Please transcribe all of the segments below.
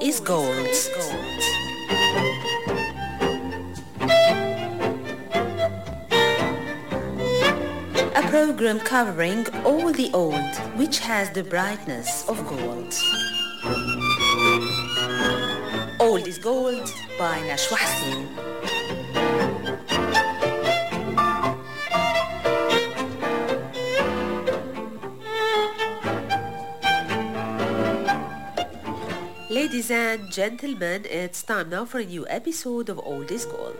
is gold. A program covering all the old which has the brightness of gold. Old is Gold by Nashwa Hassin. Ladies and gentlemen, it's time now for a new episode of Old is Gold.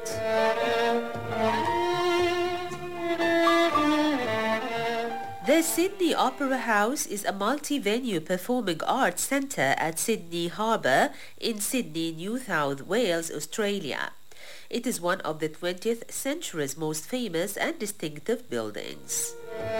The Sydney Opera House is a multi-venue performing arts centre at Sydney Harbour in Sydney, New South Wales, Australia. It is one of the 20th century's most famous and distinctive buildings.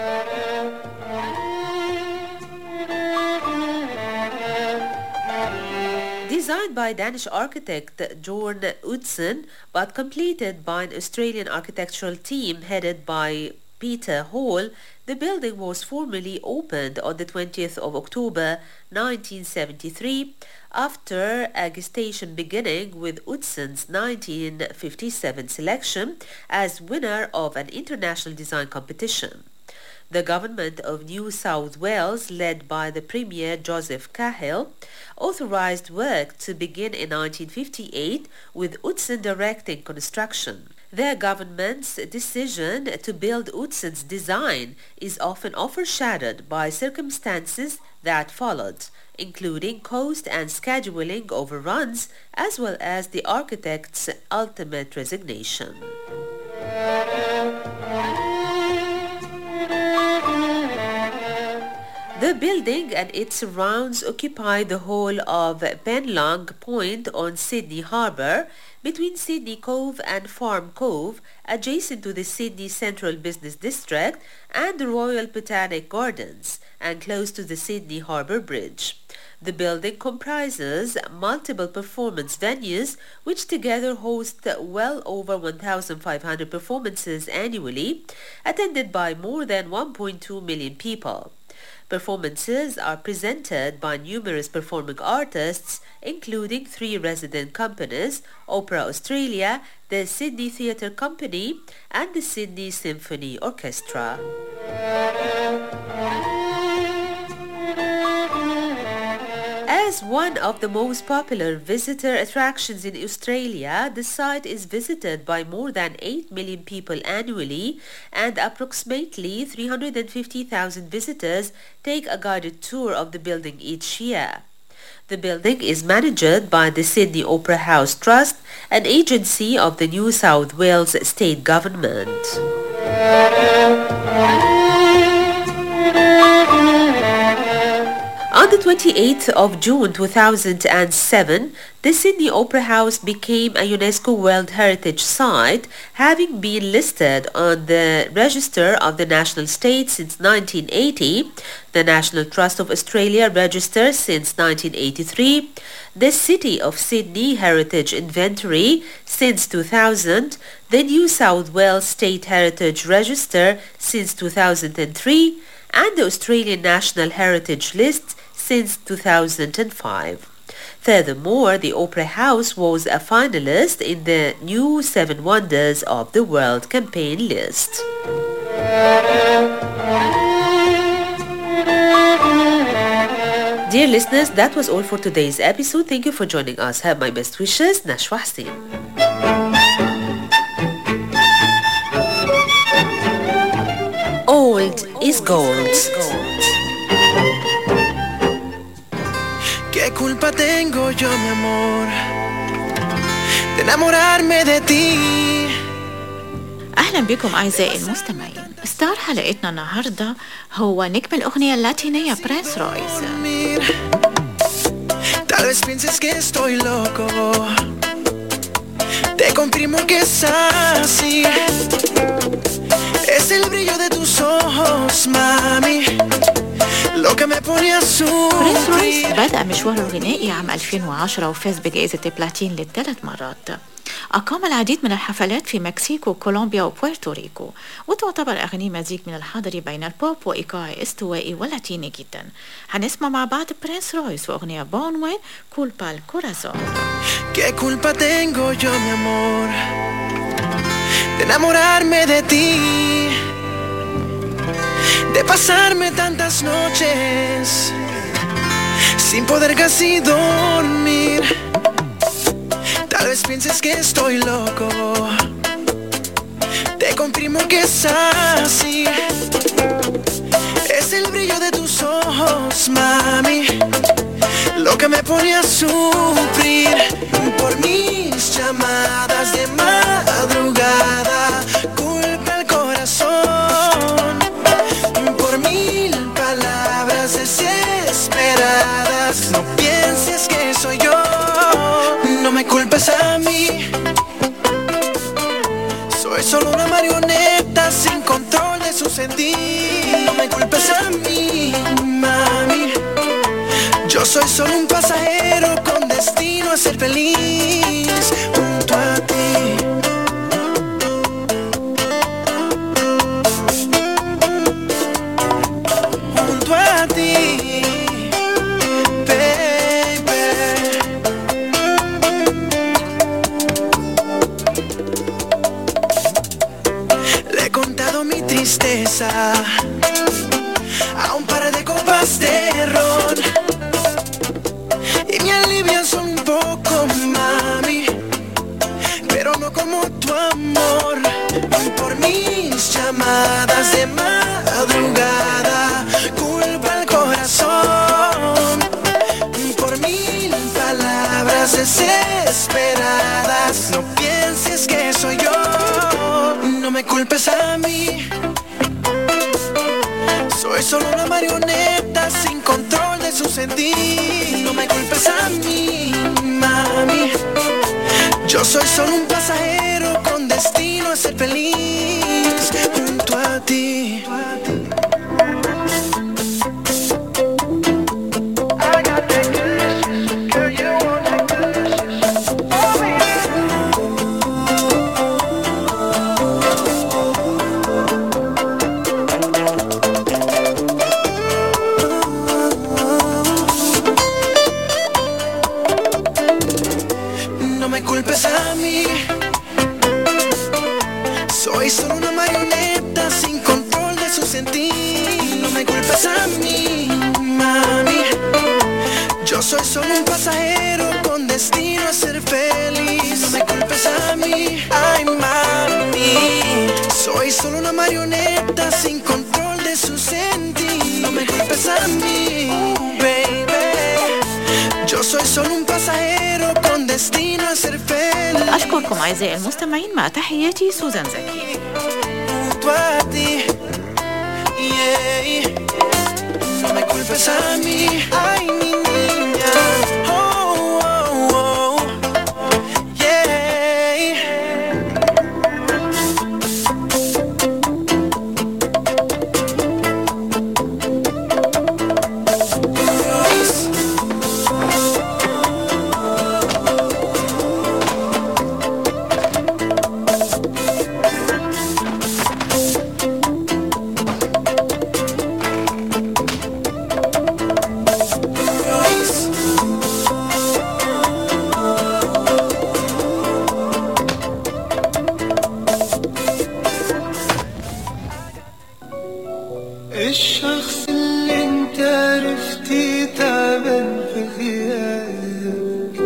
Designed by Danish architect Jorn Utzon, but completed by an Australian architectural team headed by Peter Hall, the building was formally opened on the 20th of October 1973 after a gestation beginning with Utzon's 1957 selection as winner of an international design competition. The government of New South Wales, led by the Premier Joseph Cahill, authorized work to begin in 1958 with Utzon directing construction. Their government's decision to build Utzon's design is often overshadowed by circumstances that followed, including cost and scheduling overruns, as well as the architect's ultimate resignation. The building and its surrounds occupy the whole of Penlong Point on Sydney Harbour, between Sydney Cove and Farm Cove, adjacent to the Sydney Central Business District and the Royal Botanic Gardens, and close to the Sydney Harbour Bridge. The building comprises multiple performance venues which together host well over 1,500 performances annually, attended by more than 1.2 million people. Performances are presented by numerous performing artists, including three resident companies, Opera Australia, the Sydney Theatre Company, and the Sydney Symphony Orchestra. As one of the most popular visitor attractions in Australia, the site is visited by more than 8 million people annually and approximately 350,000 visitors take a guided tour of the building each year. The building is managed by the Sydney Opera House Trust, an agency of the New South Wales state government. On the 28th of June 2007, the Sydney Opera House became a UNESCO World Heritage Site, having been listed on the Register of the National State since 1980, the National Trust of Australia Register since 1983, the City of Sydney Heritage Inventory since 2000, the New South Wales State Heritage Register since 2003, and the Australian National Heritage List since 2005. Furthermore, the Opera House was a finalist in the New Seven Wonders of the World campaign list. Dear listeners, that was all for today's episode. Thank you for joining us. Have my best wishes, Nashwa Hassin. Old is gold. ¿Qué culpa tengo yo, mi amor, de enamorarme de ti? أهلا بكم أعزائي المستمعين ستار حلقتنا النهاردة هو نجم الأغنية اللاتينية برنس رويز Dormir. Tal vez pienses que estoy loco. Te confirmo que es así. Es el brillo de tus ojos, mami. Lo que me pone a برنس رويز sufrir. بدأ مشواره الغنائي عام 2010 وفاز بجائزة البلاتين للثلاث مرات أقام العديد من الحفلات في مكسيكو كولومبيا وبورتوريكو وتعتبر أغنية مزيج من الحاضر بين البوب وإيقاع استوائي ولاتيني جدا هنسمع مع بعض برنس رويس وأغنية بونوي كولبا الكورازون ¿Qué culpa tengo yo, mi amor, de enamorarme de ti? De pasarme tantas noches sin poder casi dormir. Tal vez pienses que estoy loco. Te confirmo que es así. Es el brillo de tus ojos, mami. Lo que me pone a sufrir por mis llamadas de madrugada. Culpa el corazón por mil palabras desesperadas. No pienses que soy yo, no me culpes a mí. Soy solo una marioneta sin control de su sentir. No me culpes a mí, mami. Yo soy solo un pasajero con destino a ser feliz junto a ti. Junto a ti, baby. Le he contado mi tristeza a un par de copas de ron y me alivian solo un poco, mami, pero no como tu amor. Por mis llamadas de madrugada, culpa al corazón. Por mil palabras desesperadas, no pienses que soy yo, no me culpes a mí. Soy solo una marioneta sin control de su sentir. No me culpes a mí, mami. Yo soy solo un pasajero con destino a ser feliz junto a ti. No me culpes a mí. Soy solo una marioneta sin control de su sentir. No me culpes a mí, mami. Yo soy solo un pasajero con destino a ser feliz. No me culpes a mí, ay mami. Soy solo una marioneta sin control de su sentir. No me culpes a mí, baby. Yo soy solo un pasajero con destino a ser feliz. أشكركم أعزائي المستمعين مع تحياتي سوزان زكي junto a ti. Yeah. No me culpes a mí, ay mi niña. Oh, oh, oh. Yeah. الشخص اللي انت عرفتي تعبان في غيابك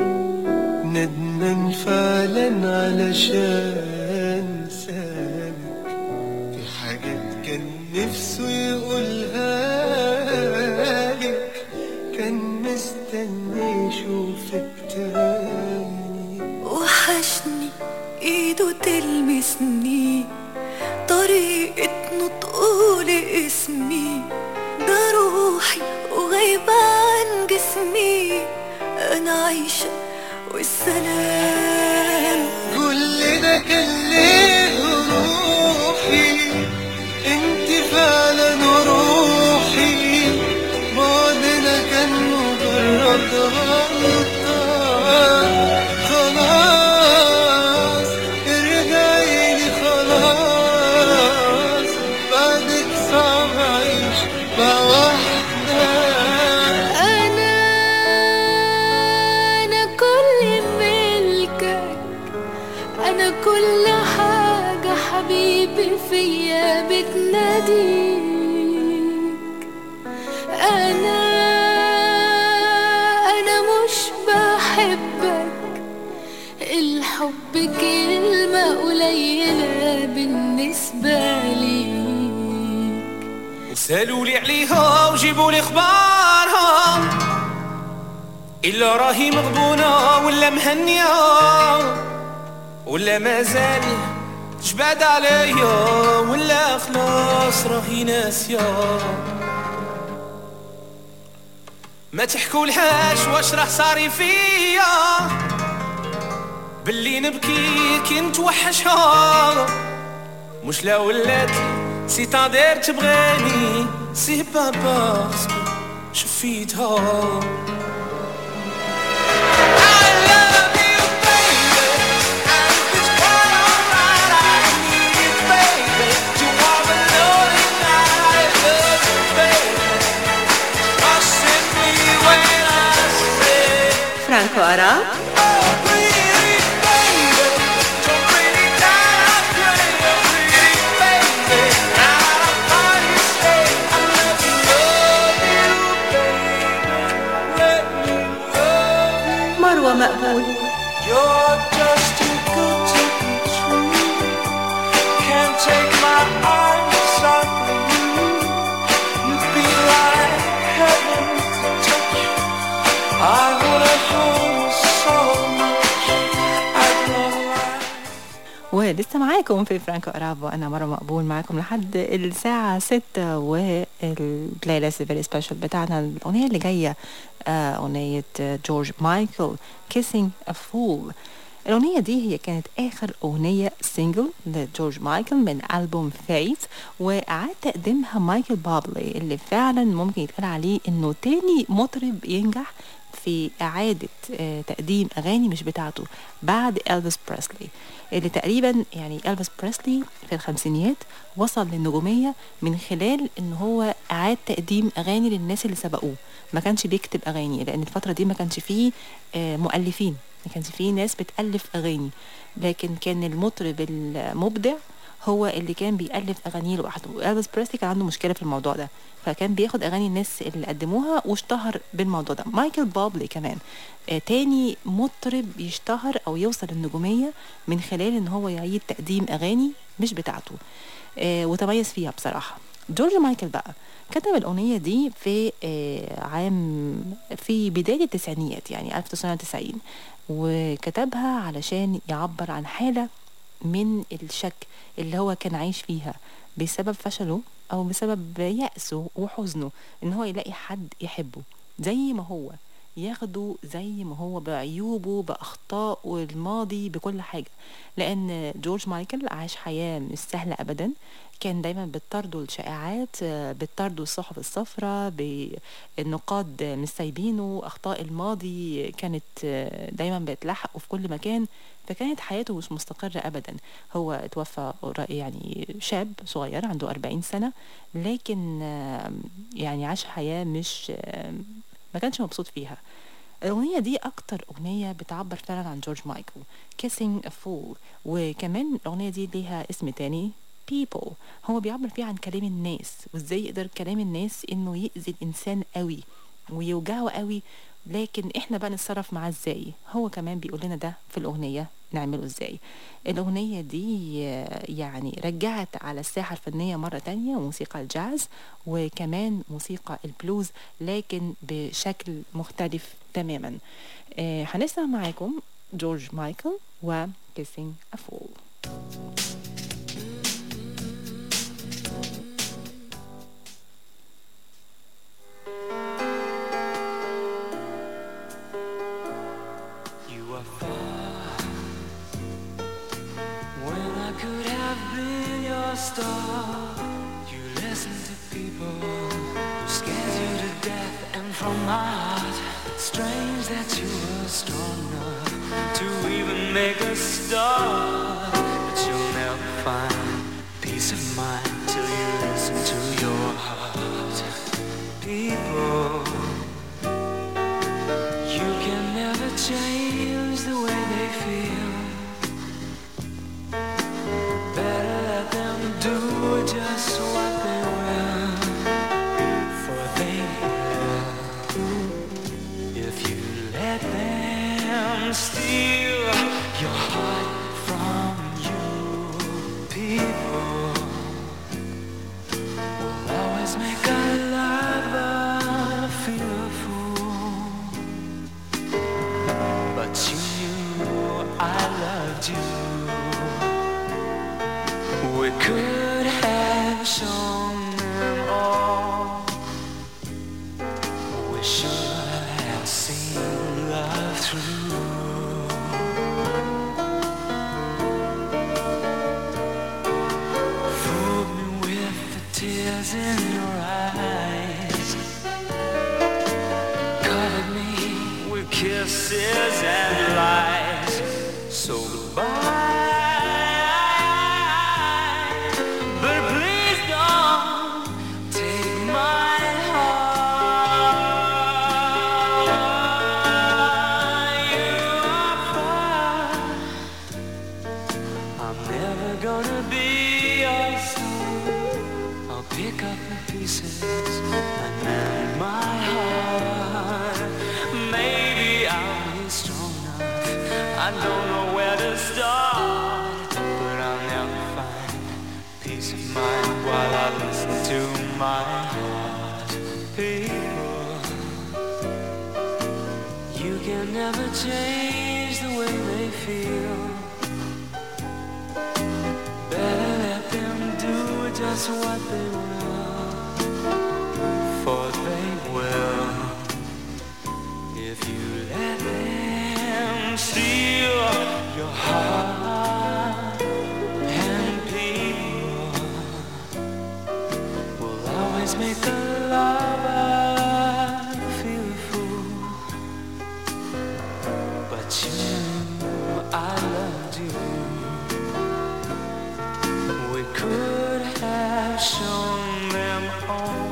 ندمان فعلا علشان سابك في حاجات كان نفسه يقولها لك كان مستني يشوفك تاني وحشني ايده تلمسني طريقة نطقه لاسمي ده روحي وغايبة عن جسمي انا عايشة والسلام كل ده كان ليه روحي انت فعلا روحي بعدنا كان مجرد غلطة خلاص بتناديك أنا أنا مش بحبك الحب كلمة قليلة بالنسبة ليك سالوا لي عليها وجيبوا لي اخبارها الا راهي مغبونه ولا مهنيه ولا مازال جباد عليا ولا خلاص راهي ناسيه ما تحكولهاش واش راه صاري فيا باللي نبكي كنت وحشها مش لا ولات سي تقدر تبغاني سي با باسكو شفيتها I love you, baby, and it's quite alright. I need you, baby, to wanna know that I love you, baby. Trust in me when I say. فرانكو أراب Oh, pretty baby, don't bring me down, pretty, pretty baby. Out of my mistake, I let me love you, baby. Let me love you. مروة مقبول You're just too good to be true. Can't take my eyes off of you. You'd be like heaven to touch. I wanna hold you so much. I'd love right. ولسه معاكم في فرانكو أراب وأنا مرة مقبول معاكم لحد الساعة ستة والبلاي ليست فيري سبيشال بتاعنا الأغنية اللي جاية آه، أغنية آه، جورج مايكل Kissing a Fool الأغنية دي هي كانت آخر أغنية سينجل لجورج مايكل من ألبوم فيت وأعاد تقديمها مايكل بابلي اللي فعلا ممكن يتقال عليه إنه تاني مطرب ينجح في إعادة آه، تقديم أغاني مش بتاعته بعد إلفيس بريسلي اللي تقريبا يعني إلفيس بريسلي في الخمسينيات وصل للنجومية من خلال إن هو أعاد تقديم أغاني للناس اللي سبقوه ما كانش بيكتب أغاني لأن الفترة دي ما كانش فيه آه، مؤلفين ما كانش فيه ناس بتألف أغاني لكن كان المطرب المبدع هو اللي كان بيألف أغانيه لوحده إلفيس بريسلي كان عنده مشكلة في الموضوع ده فكان بياخد أغاني الناس اللي قدموها واشتهر بالموضوع ده مايكل بابلي كمان آه تاني مطرب يشتهر أو يوصل النجومية من خلال إن هو يعيد تقديم أغاني مش بتاعته آه وتميز فيها بصراحة جورج مايكل بقى كتب الأغنية دي في آه عام في بداية التسعينيات يعني 1990 وكتبها علشان يعبر عن حالة من الشك اللي هو كان عايش فيها بسبب فشله او بسبب يأسه وحزنه ان هو يلاقي حد يحبه زي ما هو ياخده زي ما هو بعيوبه بأخطائه الماضي بكل حاجة لأن جورج مايكل عاش حياة مش سهلة أبدا كان دايما بتطرده الشائعات آه، بتطرده الصحف الصفراء بالنقاد مش سايبينه أخطاء الماضي كانت آه، دايما بتلحقه في كل مكان فكانت حياته مش مستقرة أبدا هو اتوفى قرا- يعني شاب صغير عنده 40 سنة لكن آم، يعني عاش حياة مش آم، ما كانش مبسوط فيها الأغنية دي أكتر أغنية بتعبر فعلا عن جورج مايكل Kissing a Fool وكمان الأغنية دي ليها اسم تاني People هو بيعبر فيها عن كلام الناس وازاي يقدر كلام الناس انه يأذي الإنسان قوي ويوجعه قوي لكن احنا بقى نتصرف معاه ازاي هو كمان بيقول لنا ده في الأغنية نعمله ازاي الأغنية دي آه، يعني رجعت على الساحة الفنية مرة تانية موسيقى الجاز وكمان موسيقى البلوز لكن بشكل مختلف تماما آه، هنسمع معاكم جورج مايكل و Kissing a Fool You are far when I could have been your star. You listen to people who scares you to death, and from my heart, strange that you were strong enough to even make a start. But you'll never find peace of mind till you listen to your heart. People. You can never change the way they feel. Better let them do just If you let them steal your heart from you, people will always make a lover feel a fool. But you knew I loved you. We could have shown them all. We should have seen love through. Fooled me with the tears in your eyes. Covered me with kisses and lies. So goodbye. But please don't take my heart. You are far. I'm never gonna be your son. I'll pick up the pieces and mend my heart. Maybe I'll be strong enough. I don't know where to start, but I'll never find peace of mind while I listen to my heart. People, you can never change the way they feel. Better let them do just what they will, for they will. If you let them steal your heart, and people will always make a lover feel a fool. But you knew I loved you. We could have shown them all.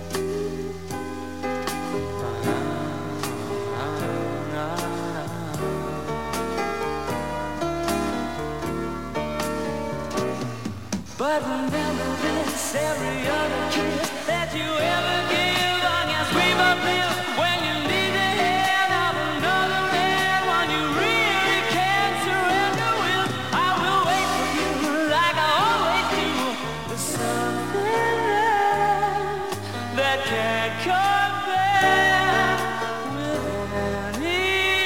But remember this, every other kiss that you ever give, I guess we both live when you need the hand of another man. When you really can't surrender with, I will wait for you like I always do. There's something there that can't compare with any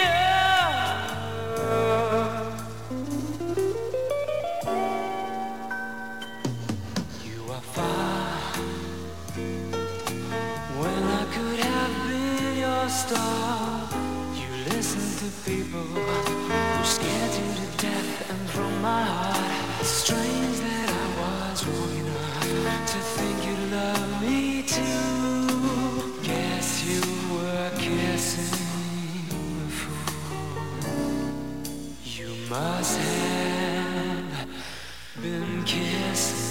other. You are far when I could have been your star. You listen to people who scared you to death, and from my heart, it's strange that I was wrong enough to think you love me too. Guess you were kissing a fool. You must have been kissing.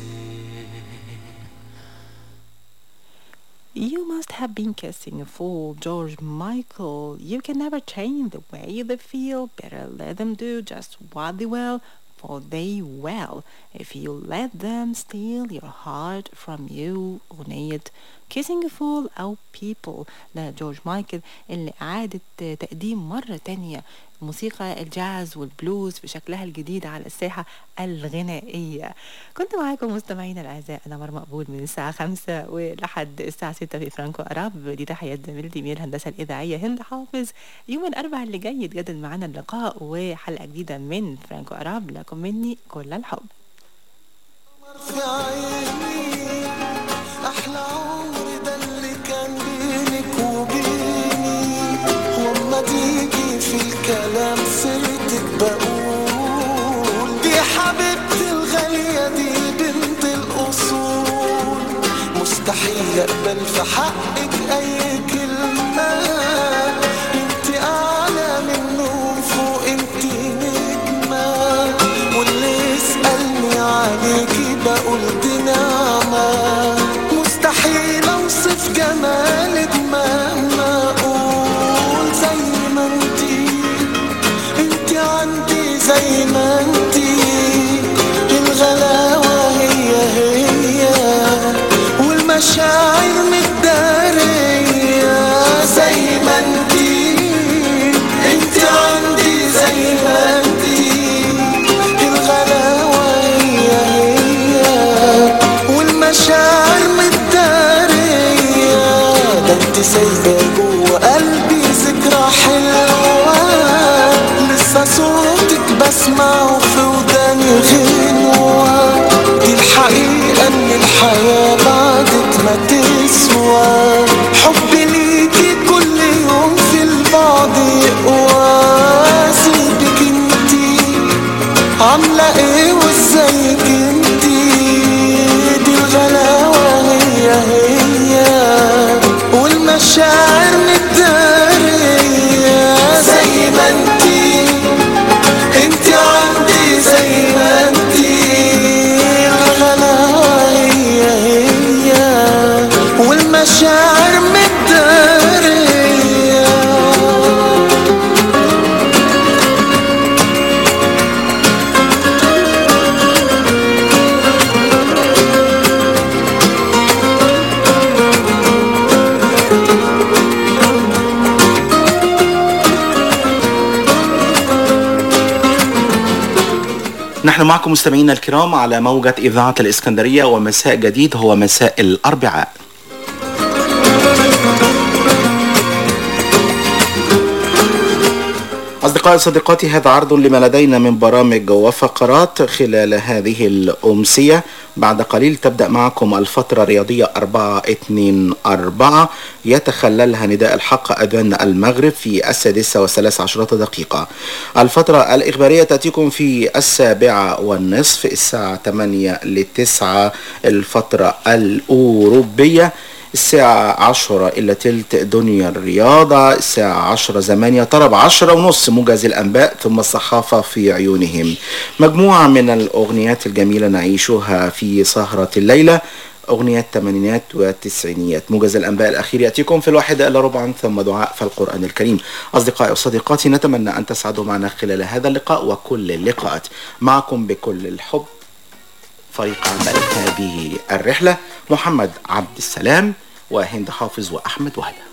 You must have been kissing a fool, George Michael. You can never change the way they feel. Better let them do just what they will, for they will. If you let them steal your heart from you, أغنية Kissing a Fool أو People لجورج مايكل اللي أعادت تقديم مرة تانية موسيقى الجاز والبلوز بشكلها الجديد على الساحة الغنائية كنت معاكم مستمعينا الأعزاء أنا مر مقبول من الساعة خمسة ولحد الساعة ستة في فرانكو أراب دي تحيات زميلتي من الهندسة الإذاعية هند حافظ يوم الأربعاء اللي جاي يتجدد معانا اللقاء وحلقة جديدة من فرانكو أراب لكم مني كل الحب في عيني احلى عمر ده اللي كان بينك وبيني وما تيجي في الكلام سيرتك بقول دي حبيبتي الغالية دي بنت الأصول مستحيل أقبل في حقك أي كلمة انت أعلى منهم فوق انت نجمة واللي يسألني عليكي بقول دي نعمة مستحيل أوصف جمالك مهما أقول زي ما انتي انتي عندي زي ما انتي الغلاوة هي هي والمشاعر متدارية نحن معكم مستمعينا الكرام على موجة إذاعة الإسكندرية ومساء جديد هو مساء الأربعاء أصدقائي وصديقاتي هذا عرض لما لدينا من برامج وفقرات خلال هذه الأمسية بعد قليل تبدأ معكم الفترة الرياضية 4 2 4 يتخللها نداء الحق أذان المغرب في السادسة وثلاث عشرة دقيقة الفترة الإخبارية تأتيكم في السابعة والنصف الساعة 8 لتسعة الفترة الأوروبية الساعة عشرة إلا تلت دنيا الرياضة الساعة عشرة زمانية طرب عشرة ونص موجز الأنباء ثم الصحافة في عيونهم مجموعة من الأغنيات الجميلة نعيشها في سهرة الليلة أغنيات الثمانينات والتسعينيات موجز الأنباء الأخير يأتيكم في الواحدة إلا ربعا ثم دعاء في القرآن الكريم أصدقائي وصديقاتي نتمنى أن تسعدوا معنا خلال هذا اللقاء وكل اللقاءات معكم بكل الحب فريق عمل هذه الرحلة محمد عبد السلام وهند حافظ وأحمد وهدى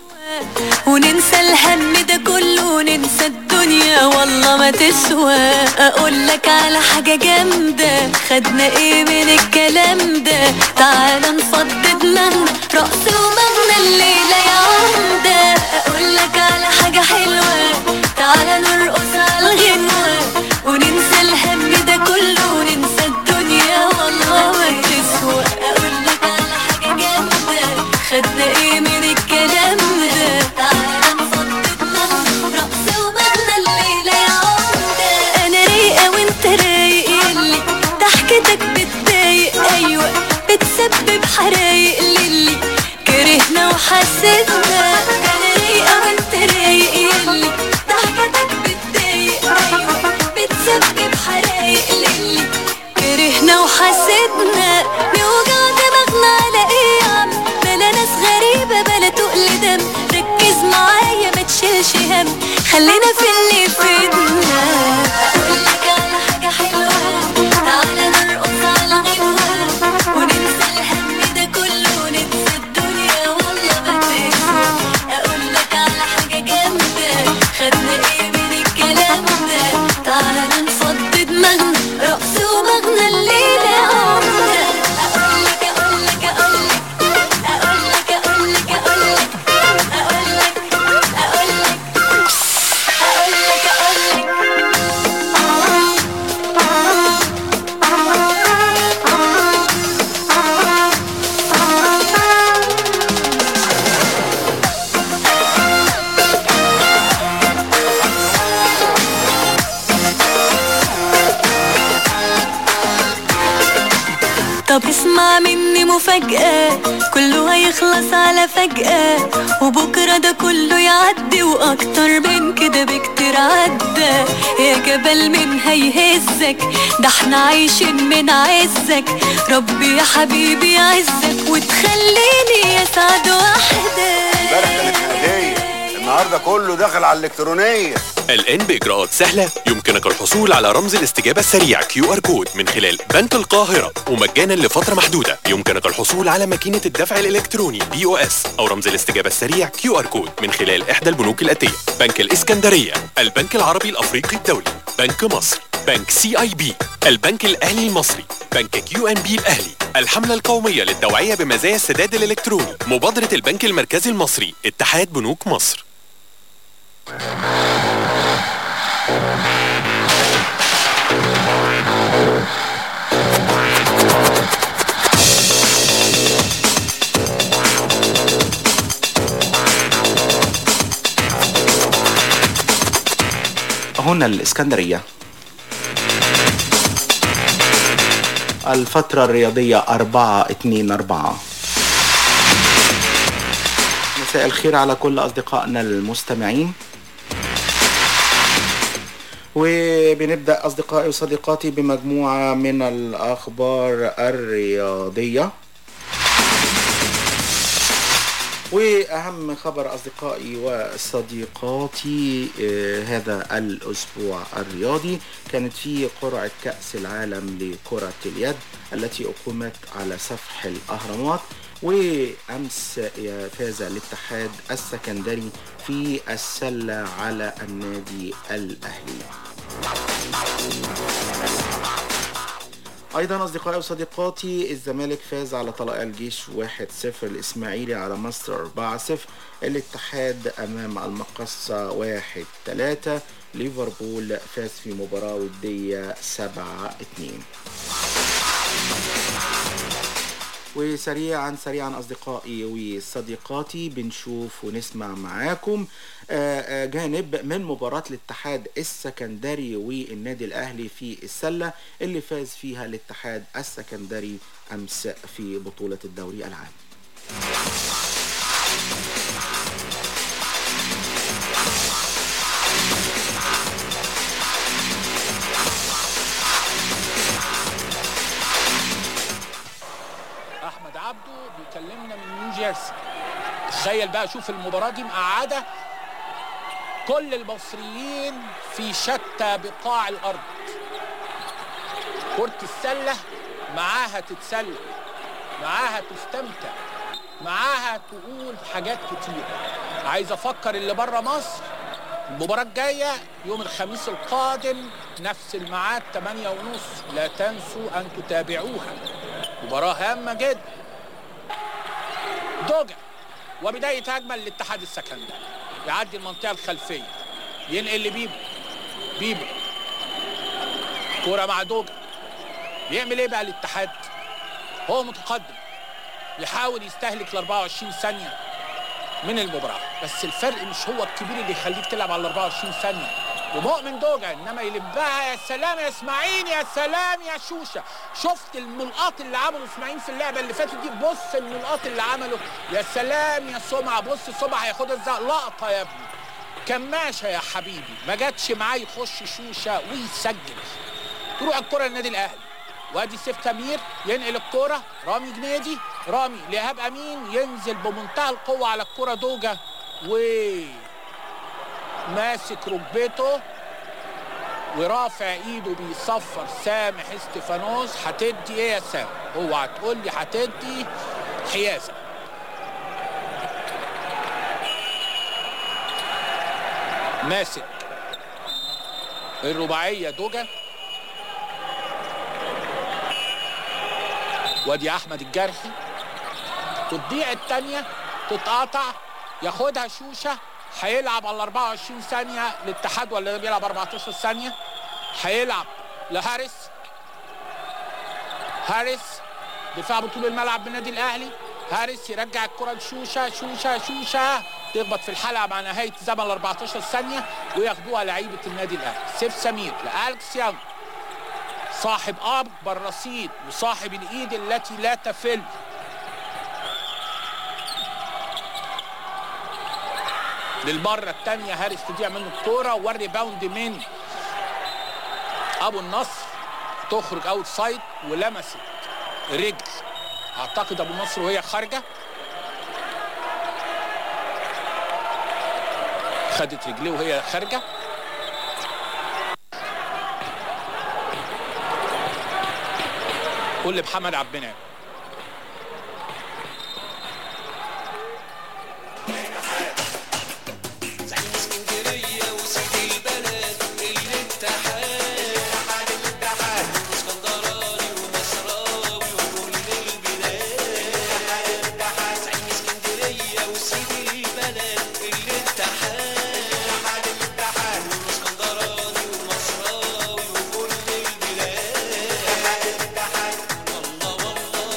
وننسى الهم ده كله وننسى الدنيا والله ما تسوى اقول لك على حاجة جامدة خدنا ايه من الكلام ده تعال نفضي دماغنا رقص ومغنى الليلة يا عمدة اقول لك على حاجة حلوة تعال نرقص على الغنوة وننسى الهم ده كله وننسى الدنيا والله ما تسوى اقول لك على حاجة جامدة خدنا ايه من الكلام ده تعال نفضي دماغنا رقص ومغنى الليلة يا عمدة انا رايقة وانت رايق يلي ضحكتك بتضايق ايوه بتسبب حرايق للي كرهنا وحسدنا انا رايقة وانت رايق يلي ضحكتك بتضايق ايوه بتسبب حرايق للي كرهنا وحسدنا نوجع دماغنا على ايه يا عم بلا ناس غريبة بلا تقل دم ركز معايا ما تشيلش هم خلينا في اللي فيدنا اقولك على حاجة حلوة تعالى نرقص على غنوة وننسى الهم ده كله وننسى الدنيا والله ما تنسى اقولك على حاجة جامدة خدنا ايه من الكلام ده تعالى نفضي دماغنا رقص ومغنى الليلة يا عمرنا اقولك اقولك اقولك اقولك اقولك اقولك اقولك اقولك اقولك اقولك طب اسمع مني مفاجأة كله هيخلص على فجأة وبكرة ده كله يعدي وأكتر من كده بكتير عدى يا جبل من هيهزك ده احنا عايشين من عزك ربي يا حبيبي يعزك وتخليني اسعد واحدة امبارح كانت هدية النهارده كله داخل على الالكترونيه الآن بإجراءات سهلة يمكنك الحصول على رمز الاستجابة السريع كيو ار كود من خلال بنك القاهرة ومجانا لفترة محدودة يمكنك الحصول على ماكينة الدفع الإلكتروني بي او اس أو رمز الاستجابة السريع كيو ار كود من خلال إحدى البنوك الآتية بنك الإسكندرية البنك العربي الأفريقي الدولي بنك مصر بنك سي اي بي البنك الأهلي المصري بنك كيو ان بي الأهلي الحملة القومية للتوعية بمزايا السداد الإلكتروني مبادرة البنك المركزي المصري اتحاد بنوك مصر هنا الإسكندرية الفترة الرياضية أربعة اتنين أربعة مساء الخير على كل أصدقائنا المستمعين وبنبدأ أصدقائي وصديقاتي بمجموعة من الأخبار الرياضية وأهم خبر أصدقائي وصديقاتي آه، هذا الأسبوع الرياضي كانت فيه قرعة كأس العالم لكرة اليد التي أقيمت على سفح الأهرامات وأمس فاز الاتحاد السكندري في السلة على النادي الأهلي ايضا اصدقائي وصديقاتي الزمالك فاز على طلائع الجيش 1-0 الاسماعيلي على مصر 4-0 الاتحاد امام المقصة 1-3 ليفربول فاز في مباراة ودية 7-2 وسريعا سريعا اصدقائي وصديقاتي بنشوف ونسمع معاكم آه، آه، جانب من مباراة الاتحاد السكندري والنادي الاهلي في السلة اللي فاز فيها الاتحاد السكندري امس في بطولة الدوري العام احمد عبده بيكلمنا من نيو جيرسي تخيل بقى شوف المباراه دي مقعده كل المصريين في شتى بقاع الارض كرة السلة معاها تتسلى معاها تستمتع معاها تقول حاجات كتير عايز افكر اللي بره مصر المباراة الجاية يوم الخميس القادم نفس الميعاد 8 ونص لا تنسوا ان تتابعوها مباراة هامة جدا دوجا وبداية هجمة للاتحاد السكندري يعدي المنطقة الخلفية ينقل لبيبو بيبو كرة مع دوجا بيعمل ايه بقى الاتحاد هو متقدم يحاول يستهلك ال 24 ثانية من المباراة بس الفرق مش هو الكبير اللي يخليك تلعب على ال 24 ثانية ومؤمن دوجا انما يلبها يا سلام يا اسماعيل يا سلام يا شوشه شفت الملقاط اللي عمله اسماعيل في اللعبه اللي فاتت دي بص الملقاط اللي عمله يا سلام يا سمعه بص سمعه هياخدها ازاي لقطه يا ابني كماشه يا حبيبي ما جاتش معاه يخش شوشه ويسجل تروح الكره للنادي الاهلي وادي سيف تمير ينقل الكرة رامي جنيدي رامي لإيهاب امين ينزل بمنتهى القوة على الكرة دوجا و ماسك ركبته ورافع ايده بيصفر سامح استفانوس هتدي ايه يا سامح اوعى تقول لي هتدي حيازه ماسك الرباعيه دوجا وادي احمد الجرحي تضيع الثانيه تتقاطع ياخدها شوشه هيلعب على 24 ثانيه الاتحاد ولا ده بيلعب 14 ثانيه هيلعب لهارس هارس دفاع بطول الملعب بالنادي الاهلي هارس يرجع الكره لشوشه شوشه شوشه تخبط في الحلقه مع نهايه زمن ال 14 ثانيه وياخدوها لعيبه النادي الاهلي سيف سمير لالكس يانج صاحب اكبر رصيد وصاحب الايد التي لا تفل للمرة الثانية هارس تضيع منه الكورة والريباوند من أبو النصر تخرج أوت سايد ولمست رجل أعتقد أبو النصر وهي خارجة خدت رجليه وهي خارجة قول لمحمد عبد المنعم اسكندرية وسيدي البلد الاتحاد الاتحاد اسكندراني ومصراوي وكل البلاد الاتحاد زعيم اسكندرية وسيدي البلد الاتحاد الاتحاد اسكندراني ومصراوي وكل البلاد الاتحاد والله والله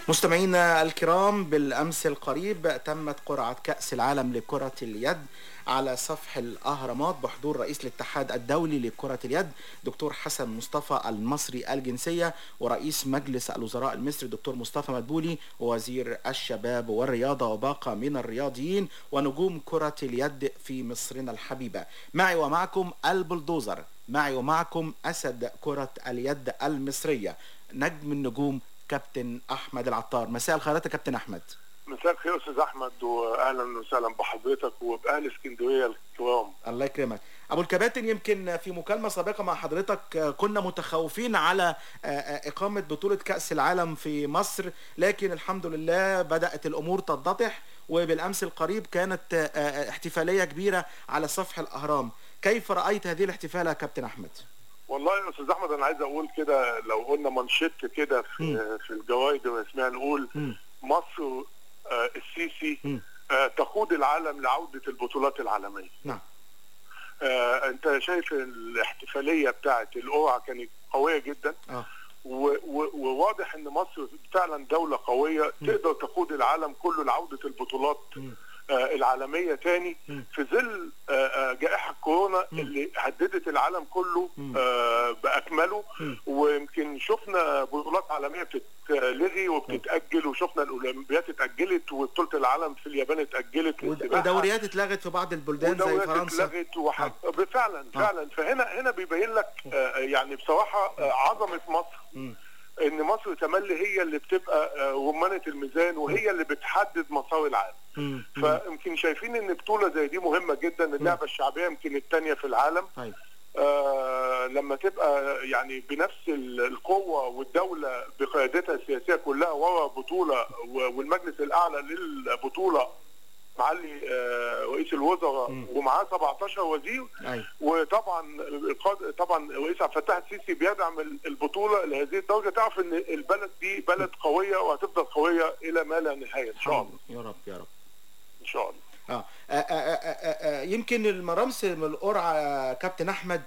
مستمعينا الكرام بالأمس القريب تمت قرعة كأس العالم لكرة اليد على سفح الأهرامات بحضور رئيس الاتحاد الدولي لكرة اليد دكتور حسن مصطفى المصري الجنسية ورئيس مجلس الوزراء المصري دكتور مصطفى مدبولي ووزير الشباب والرياضة وباقة من الرياضيين ونجوم كرة اليد في مصرنا الحبيبة معي ومعكم البلدوزر معي ومعكم أسد كرة اليد المصرية نجم النجوم كابتن أحمد العطار مساء الخيرات يا كابتن أحمد مساء الخير يا استاذ احمد واهلا وسهلا بحضرتك وباهل اسكندريه الكرام الله يكرمك ابو الكباتن يمكن في مكالمه سابقه مع حضرتك آه، كنا متخوفين على آه، آه، اقامه بطوله كاس العالم في مصر لكن الحمد لله بدات الامور تتضح وبالامس القريب كانت آه، آه، احتفاليه كبيره على سفح الاهرام كيف رايت هذه الاحتفاليه يا كابتن احمد والله يا استاذ احمد انا عايز اقول كده لو قلنا منشط كده في في الجرايد اسمها نقول مصر آه السيسي آه تقود العالم لعوده البطولات العالميه نعم آه انت شايف الاحتفاليه بتاعت القرعه كانت قويه جدا اه و- و- وواضح ان مصر فعلا دوله قويه تقدر تقود العالم كله لعوده البطولات آه العالميه تاني في ظل آه آه جائحه كورونا اللي هددت العالم كله آه باكمله ويمكن شفنا بطولات عالميه بتتلغي وبتتاجل وشفنا الاولمبياد اتاجلت وبطوله العالم في اليابان اتاجلت للسباحة. ودوريات اتلغت في بعض البلدان زي ودوريات فرنسا اتلغت وح... فعلا فعلا فهنا هنا بيبين لك آه يعني بصراحه آه عظمه مصر ان مصر تملي هي اللي بتبقى آه رمانه الميزان وهي اللي بتحدد مسار العالم فيمكن شايفين ان بطوله زي دي مهمه جدا اللعبه الشعبيه يمكن الثانيه في العالم طيب آه لما تبقى يعني بنفس ال- القوة والدولة بقيادتها السياسية كلها ورا بطولة و- والمجلس الأعلى للبطولة معالي آه رئيس الوزراء ومعاه 17 وزير ايوه وطبعا القاد- طبعا رئيس عبد الفتاح السيسي بيدعم ال- البطوله لهذه الدرجه تعرف ان البلد دي بلد قويه وهتفضل قويه الى ما لا نهايه ان شاء الله يا رب يا رب ان شاء الله آه. آه آه آه آه آه يمكن المرامس من القرعه يا كابتن احمد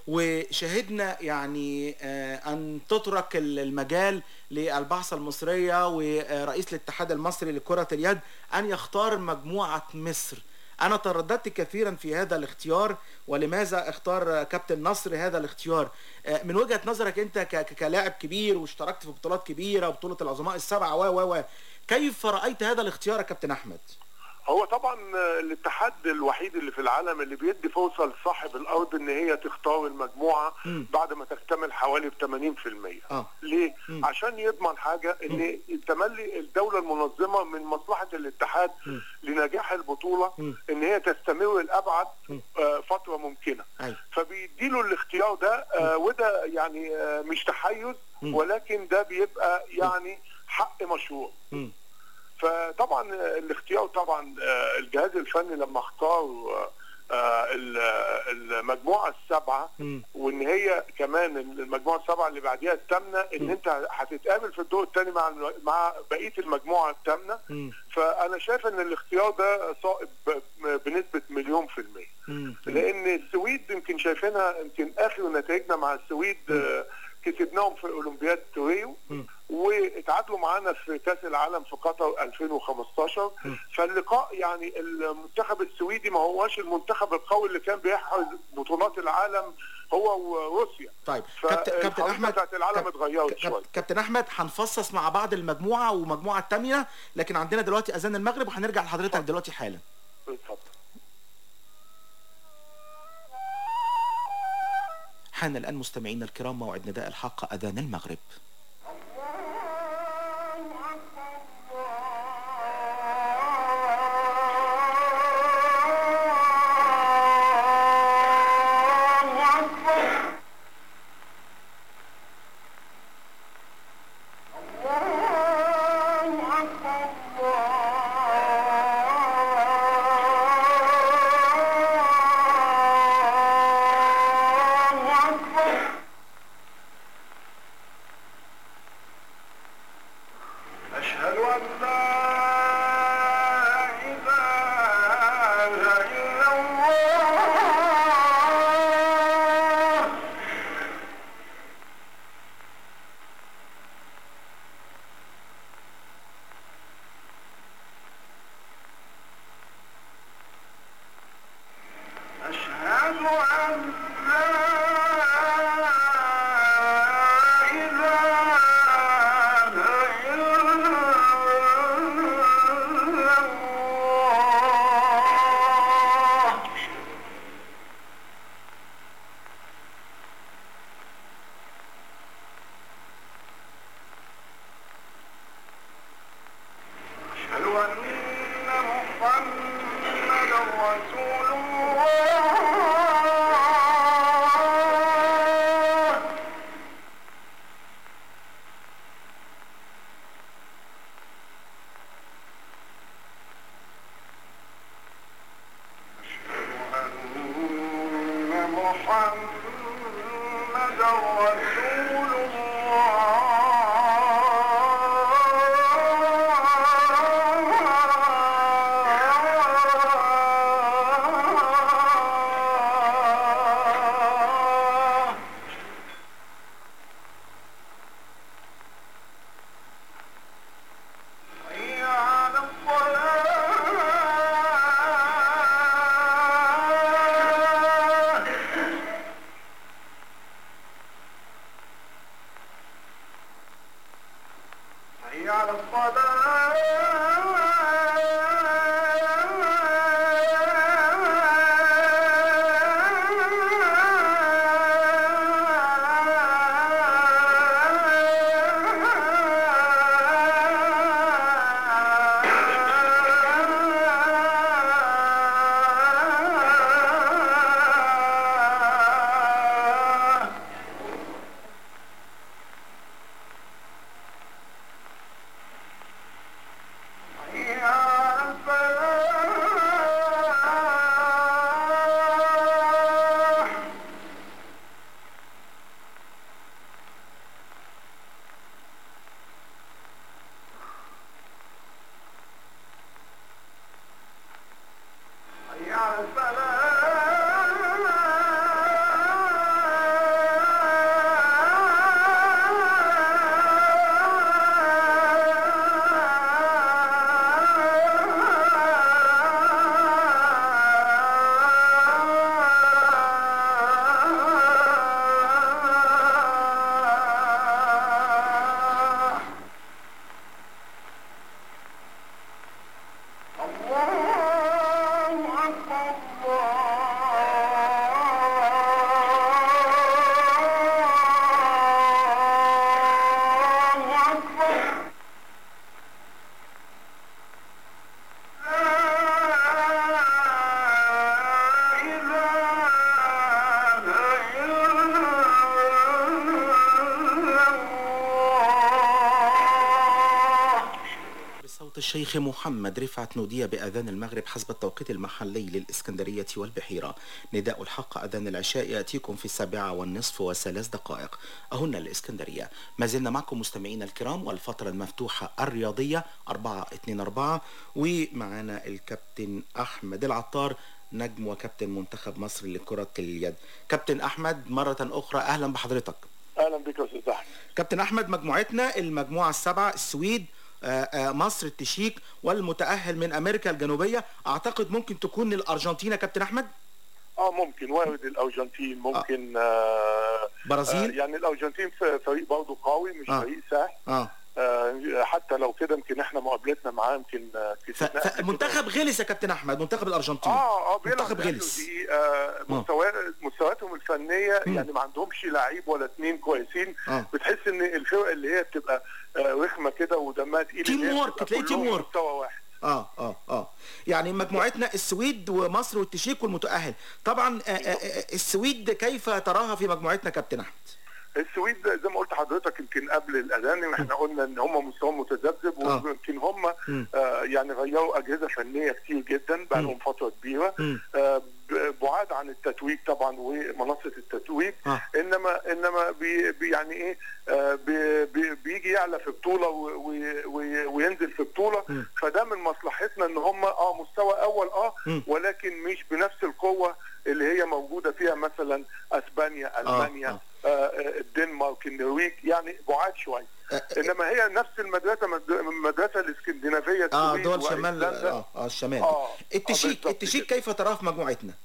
وشهدنا يعني آه ان تترك المجال للبعثه المصريه ورئيس الاتحاد المصري لكره اليد ان يختار مجموعه مصر انا ترددت كثيرا في هذا الاختيار ولماذا اختار كابتن نصر هذا الاختيار آه، من وجهه نظرك انت ك- ك- كلاعب كبير واشتركت في بطولات كبيره وبطوله العظماء السبعه و و و كيف رايت هذا الاختيار يا كابتن احمد هو طبعا الاتحاد الوحيد اللي في العالم اللي بيدي فرصه لصاحب الارض ان هي تختار المجموعه مم. بعد ما تكتمل حوالي ب 80% اه ليه؟ عشان يضمن حاجه ان تملي الدوله المنظمه من مصلحه الاتحاد لنجاح البطوله ان هي تستمر لابعد آه، فتره ممكنه ايوه فبيديله الاختيار ده آه وده يعني آه مش تحيز ولكن ده بيبقى يعني حق مشروع مم. فطبعا آه، الاختيار طبعا آه، الجهاز الفني لما اختار آه، آه، ال- المجموعه السبعه مم. وان هي كمان المجموعه السبعه اللي بعديها الثامنه ان انت هتتقابل في الدور الثاني مع الم- مع بقيه المجموعه الثامنه مم. فانا شايف ان الاختيار ده صائب ب- بنسبه مليون في الميه مم. لان السويد يمكن شايفينها يمكن اخر نتائجنا مع السويد آه، كسبناهم في اولمبياد ريو واتعادلوا معانا في كاس العالم في قطر 2015 فاللقاء يعني المنتخب السويدي ما هوش المنتخب القوي اللي كان بيحرز بطولات العالم هو وروسيا طيب كابتن كابتن فالخريطة احمد بتاعت العالم كاب- اتغيرت كاب- شويه كابتن احمد هنفصص مع بعض المجموعه ومجموعه الثانيه لكن عندنا دلوقتي اذان المغرب وهنرجع لحضرتك دلوقتي حالا اتفضل حان الان مستمعينا الكرام موعد نداء الحق اذان المغرب أشهد أن محمدا رسول الله أن محمدا رسول الله حي على الصلاة حي على الصلاة حي على الفلاح حي على الفلاح الله أكبر الله أكبر بصوت الشيخ محمد رفعت نودية بأذان المغرب حسب التوقيت المحلي للإسكندرية والبحيرة نداء الحق أذان العشاء يأتيكم في السابعة والنصف وثلاث دقائق أهن الإسكندرية ما زلنا معكم مستمعينا الكرام والفترة المفتوحة الرياضية 424 ومعنا الكابتن أحمد العطار نجم وكابتن منتخب مصر لكرة اليد كابتن أحمد مرة أخرى أهلا بحضرتك اهلا بك يا استاذ احمد كابتن احمد مجموعتنا المجموعه السبعه السويد آه، آه، مصر التشيك والمتاهل من امريكا الجنوبيه اعتقد ممكن تكون الارجنتين يا كابتن احمد اه ممكن وارد الارجنتين ممكن آه برازيل؟ آه يعني الارجنتين ف- فريق برضه قوي مش آه. فريق سهل اه آه حتى لو كده يمكن احنا مقابلتنا معاه يمكن آه، كسبناه قبل كده. منتخب غلس يا كابتن احمد منتخب الارجنتين اه اه بيلعب منتخب بيعملوا غلس دي آه مستوى مستوياتهم الفنيه مم. يعني ما عندهمش لعيب ولا اتنين كويسين آه. بتحس ان الفرق اللي هي بتبقى آه رخمه كده ودمها تقيل تيم اللي هي وورك، بتبقى تلاقي تيم كلهم وورك. مستوى واحد اه اه اه يعني مجموعتنا السويد ومصر والتشيك والمتاهل طبعا آه آه آه، السويد كيف تراها في مجموعتنا كابتن احمد السويد زي ما قلت حضرتك يمكن قبل الاذان احنا قلنا ان هم مستواهم متذبذب آه. ويمكن هم مم. آه يعني غيروا اجهزه فنيه كتير جدا بقى لهم فتره كبيره مم. آه ب- بعاد عن التتويج طبعا ومنصه التتويج آه. انما انما بي بي يعني ايه آه بي بي بيجي يعلى في بطوله و- و- و- وينزل في بطوله مم. فده من مصلحتنا ان هم اه مستوى اول اه مم. ولكن مش بنفس القوه اللي هي موجوده فيها مثلا اسبانيا آه، المانيا آه. آه، آه، الدنمارك النرويج يعني بعاد شويه انما هي نفس المدرسه مد- المدرسه الاسكندنافيه اه السويد دول شمال وأيسلندا. اه اه الشمال آه، التشيك بالظبط التشيك كيف تراه في مجموعتنا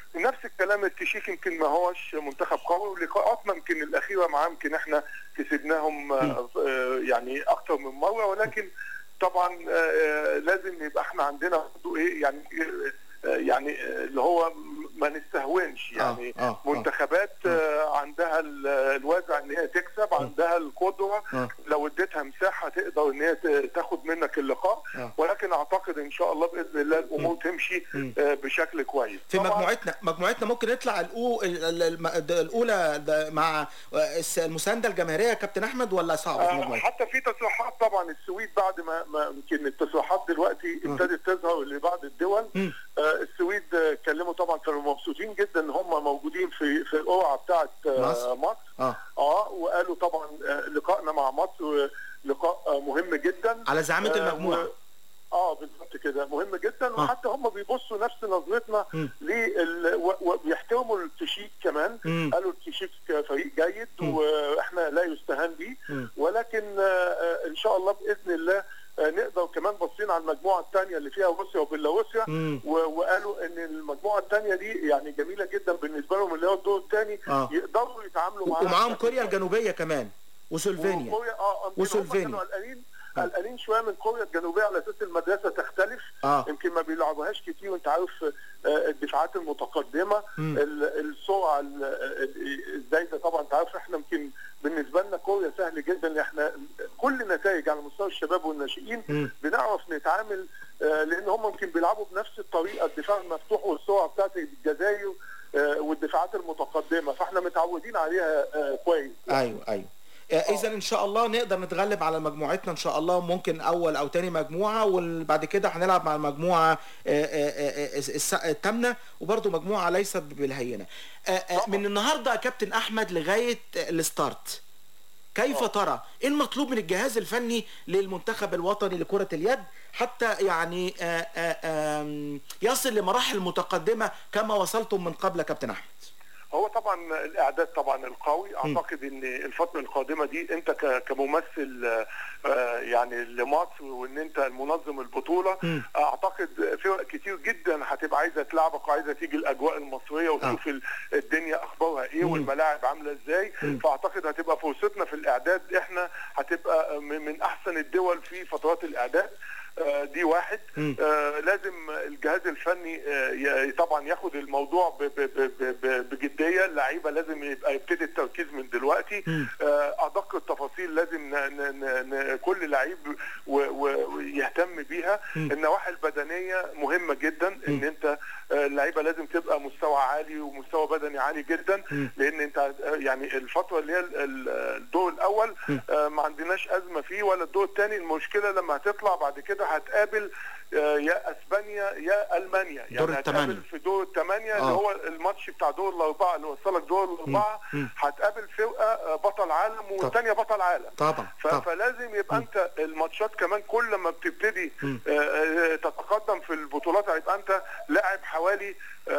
نفس الكلام التشيك يمكن ما هوش منتخب قوي ولقاءاتنا يمكن الاخيره معاه يمكن احنا كسبناهم آه، آه، يعني اكتر من مره ولكن طبعا آه، آه، لازم يبقى احنا عندنا برضه ايه يعني آه، يعني آه، اللي هو ما نستهونش يعني آه، آه. منتخبات آه، عندها ال- الوازع ان هي تكسب عندها القدره آه. لو اديتها مساحه تقدر ان هي ت- تاخد منك اللقاء آه. ولكن اعتقد ان شاء الله باذن الله الامور تمشي آه، بشكل كويس في طبعاً مجموعتنا مجموعتنا ممكن نطلع الأو... ال- ال- الم- د- الاولى د- مع الس- المسانده الجماهيريه يا كابتن احمد ولا صعب في آه، مجموعتنا؟ حتى في تصريحات طبعا السويد بعد ما ما يمكن التصريحات دلوقتي ابتدت تظهر لبعض الدول مم. آه، السويد آه، اتكلموا طبعا كانوا مبسوطين جدا ان هم موجودين في في القرعه بتاعت آه، مصر. مصر اه اه وقالوا طبعا آه، لقائنا مع مصر آه، لقاء آه، مهم جدا على زعامه آه، المجموعه و- اه بالظبط كده مهم جدا آه. وحتى هم بيبصوا نفس نظرتنا مم. لل و- وبيحترموا التشيك كمان مم. قالوا التشيك فريق جيد واحنا لا يستهان به مم. ولكن آه، آه، ان شاء الله باذن الله آه، نقدر كمان باصين على المجموعه الثانيه اللي فيها روسيا وبيلاروسيا مم. و- وقالوا ان المجموعه الثانيه دي يعني جميله جدا بالنسبه لهم اللي هو الدور الثاني آه. يقدروا يتعاملوا معاها ومعاهم بشكل كوريا كويس. الجنوبيه كمان وسلوفينيا وكوريا اه يمكن هم وسلوفينيا. كانوا قلقانين قلقانين شويه من كوريا الجنوبيه على اساس المدرسه تختلف آه. يمكن ما بيلعبوهاش كتير وانت عارف آه، الدفاعات المتقدمه مم. ال- السرعه ال- ال- الزايده طبعا انت عارف احنا يمكن بالنسبه لنا كوريا سهل جدا ان احنا كل النتائج على مستوى الشباب والناشئين مم. بنعرف نتعامل آه، لان هم يمكن بيلعبوا بنفس الطريقه الدفاع المفتوح والسرعه بتاعت الجزائر آه، والدفاعات المتقدمه فاحنا متعودين عليها آه، كويس ايوه ايوه اذا ان شاء الله نقدر نتغلب على مجموعتنا ان شاء الله ممكن اول او تاني مجموعه وبعد كده هنلعب مع المجموعه آه، آه، آه، الس- الثامنه وبرده مجموعه ليست بالهينه آه، آه، من النهارده يا كابتن احمد لغايه آه، الستارت كيف ترى ايه المطلوب من الجهاز الفني للمنتخب الوطني لكرة اليد حتى يعني آه، آه، آم، يصل لمراحل متقدمة كما وصلتم من قبل يا كابتن احمد هو طبعا الاعداد طبعا القوي اعتقد ان الفتره القادمه دي انت ك- كممثل آه، آه، يعني لمصر وان انت المنظم البطوله مم. اعتقد فرق كتير جدا هتبقى عايزه تلعبك وعايزه تيجي الاجواء المصريه وتشوف ال- الدنيا اخبارها ايه مم. والملاعب عامله ازاي مم. فاعتقد هتبقى فرصتنا في الاعداد احنا هتبقى من من احسن الدول في فترات الاعداد آه، دي واحد مم. آه، لازم الجهاز الفني آه، ي- طبعا ياخد الموضوع ب- ب- ب- ب- ب- بجديه اللعيبه لازم يبقى يبتدي التركيز من دلوقتي مم. آه، ادق التفاصيل لازم ن ن ن ن كل لعيب و- و- ويهتم بيها مم. النواحي البدنيه مهمه جدا ان مم. انت آه، اللعيبه لازم تبقى مستوى عالي ومستوى بدني عالي جدا مم. لان انت آه، يعني الفتره اللي هي ال- ال- الدور الاول مم. آه، ما عندناش ازمه فيه ولا الدور الثاني المشكله لما هتطلع بعد كده هتقابل آه، يا اسبانيا يا المانيا دور يعني الثمانية. هتقابل في دور الثمانيه آه. اللي هو الماتش بتاع دور الاربعه اللي وصلك دور الاربعه مم. هتقابل فرقه آه، بطل عالم والثانيه بطل عالم طبعا ف- طبعا فلازم يبقى انت الماتشات كمان كل ما بتبتدي مم. آه، آه، تتقدم في البطولات هيبقى انت لاعب حوالي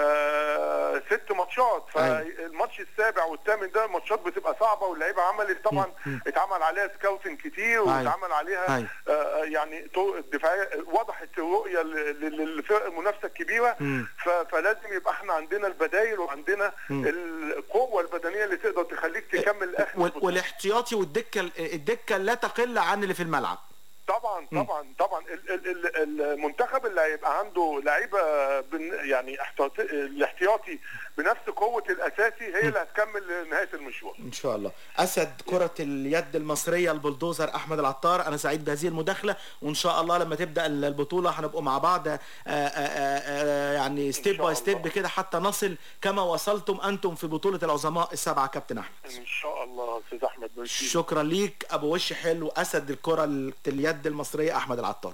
آه، ست ماتشات أيوة. فالماتش السابع والثامن ده ماتشات بتبقى صعبه واللعيبه عملت طبعا مم. اتعمل عليها سكاوتنج كتير أيوة. واتعمل عليها أيوة. آه، يعني طرق الدفاعيه وضحت الرؤيه ل- ل- للفرق المنافسه الكبيره مم. ف- فلازم يبقى احنا عندنا البدايل وعندنا مم. القوه البدنيه اللي تقدر تخليك تكمل اخر وال- البطولة. والاحتياطي والدكة الدكة لا تقل عن اللي في الملعب طبعا طبعا طبعا ال- ال- ال- المنتخب اللي هيبقى عنده لعيبه بن- يعني احتياطي الاحتياطي بنفس قوه الاساسي هي اللي هتكمل لنهايه المشوار ان شاء الله اسد كرة اليد المصرية البلدوزر احمد العطار انا سعيد بهذه المداخلة وان شاء الله لما تبدا البطولة هنبقوا مع بعض آه، آه، آه، يعني ستيب شاء باي ستيب الله. كده حتى نصل كما وصلتم انتم في بطولة العظماء السبعة كابتن احمد ان شاء الله استاذ احمد ميرسي. شكرا ليك ابو وش حلو اسد الكرة ال- اليد المصرية احمد العطار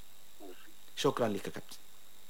شكرا ليك يا كابتن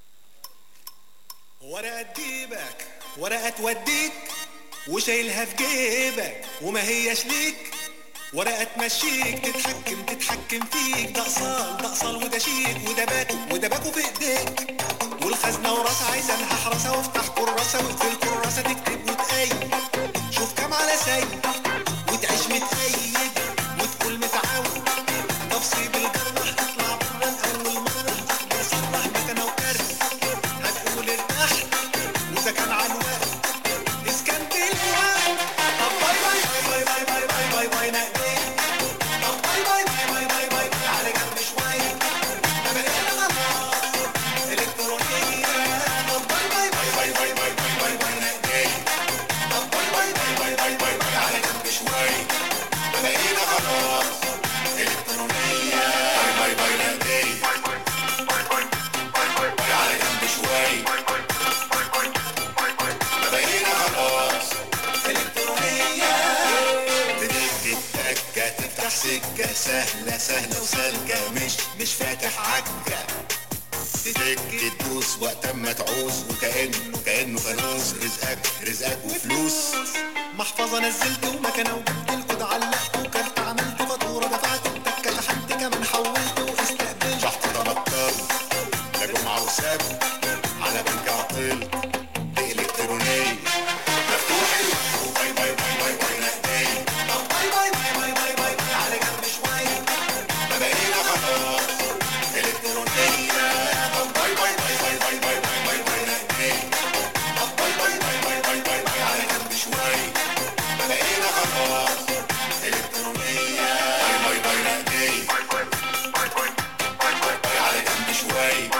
ورقة تجيبك ورقة توديك وشايلها في جيبك وما هياش ليك ورقة تمشيك تتحكم تتحكم فيك ده اقصال ده اقصال وده شيك وده باكو وده باكو في ايديك والخزنة وراسها عايزة لها حراسة وافتح كراسة واقفل كراسة تكتب وتقيد شوف كام على سيد وتعيش متأيد وتقول متعود تفصيل الجرح تطلع برا لأول مرة أقدر أصلح مكنة وكرت هتقول ارتحت وإذا كان عنه رايح سكة سهلة سهلة وسالكة مش مش فاتح عكة تدك تدوس وقت ما تعوز وكأنه كأنه فانوس رزقك رزقك وفلوس محفظة نزلت ومكنة وجبت الكود علقت وكارت عملت فاتورة دفعت التكة شحنت كمان حولت واستقبلت شحت تبطل لا جمعة وسبت على بنك عطلت بإلكترونية مفتوح باي باي باي باي باي نقدية طب باي باي باي باي باي باي باي على جنب شوية ما بقينا خلاص إلكترونية طب باي باي باي باي باي باي باي باي باي نقدية طب باي باي باي باي باي باي باي على جنب شوية ما بقينا خلاص إلكترونية باي باي باي نقدية باي باي باي باي باي باي باي على جنب شوية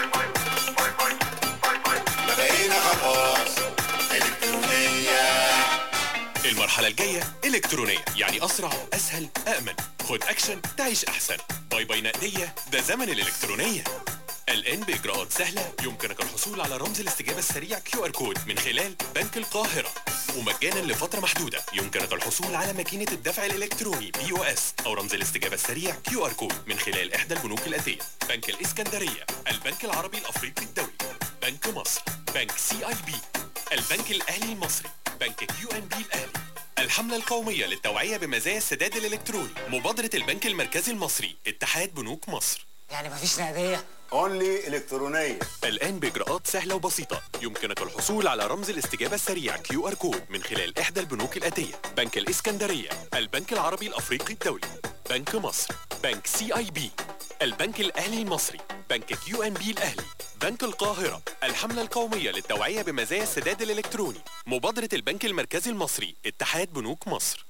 ما بقينا خلاص إلكترونية المرحلة الجاية إلكترونية يعني أسرع أسهل أأمن خد أكشن تعيش أحسن باي باي نقدية ده زمن الإلكترونية الآن بإجراءات سهلة يمكنك الحصول على رمز الاستجابة السريع كيو ار كود من خلال بنك القاهرة ومجانا لفترة محدودة يمكنك الحصول على ماكينة الدفع الإلكتروني بي او اس أو رمز الاستجابة السريع كيو ار كود من خلال إحدى البنوك الآتية بنك الإسكندرية البنك العربي الأفريقي الدولي بنك مصر بنك سي اي بي البنك الأهلي المصري بنك كيو ان بي الأهلي الحملة القومية للتوعية بمزايا السداد الإلكتروني مبادرة البنك المركزي المصري اتحاد بنوك مصر يعني مفيش نقدية اونلي الكترونية الآن بإجراءات سهلة وبسيطة يمكنك الحصول على رمز الاستجابة السريع كيو ار كود من خلال إحدى البنوك الآتية بنك الإسكندرية البنك العربي الأفريقي الدولي بنك مصر بنك سي اي بي البنك الأهلي المصري بنك كيو ان بي الأهلي بنك القاهرة الحملة القومية للتوعية بمزايا السداد الإلكتروني مبادرة البنك المركزي المصري اتحاد بنوك مصر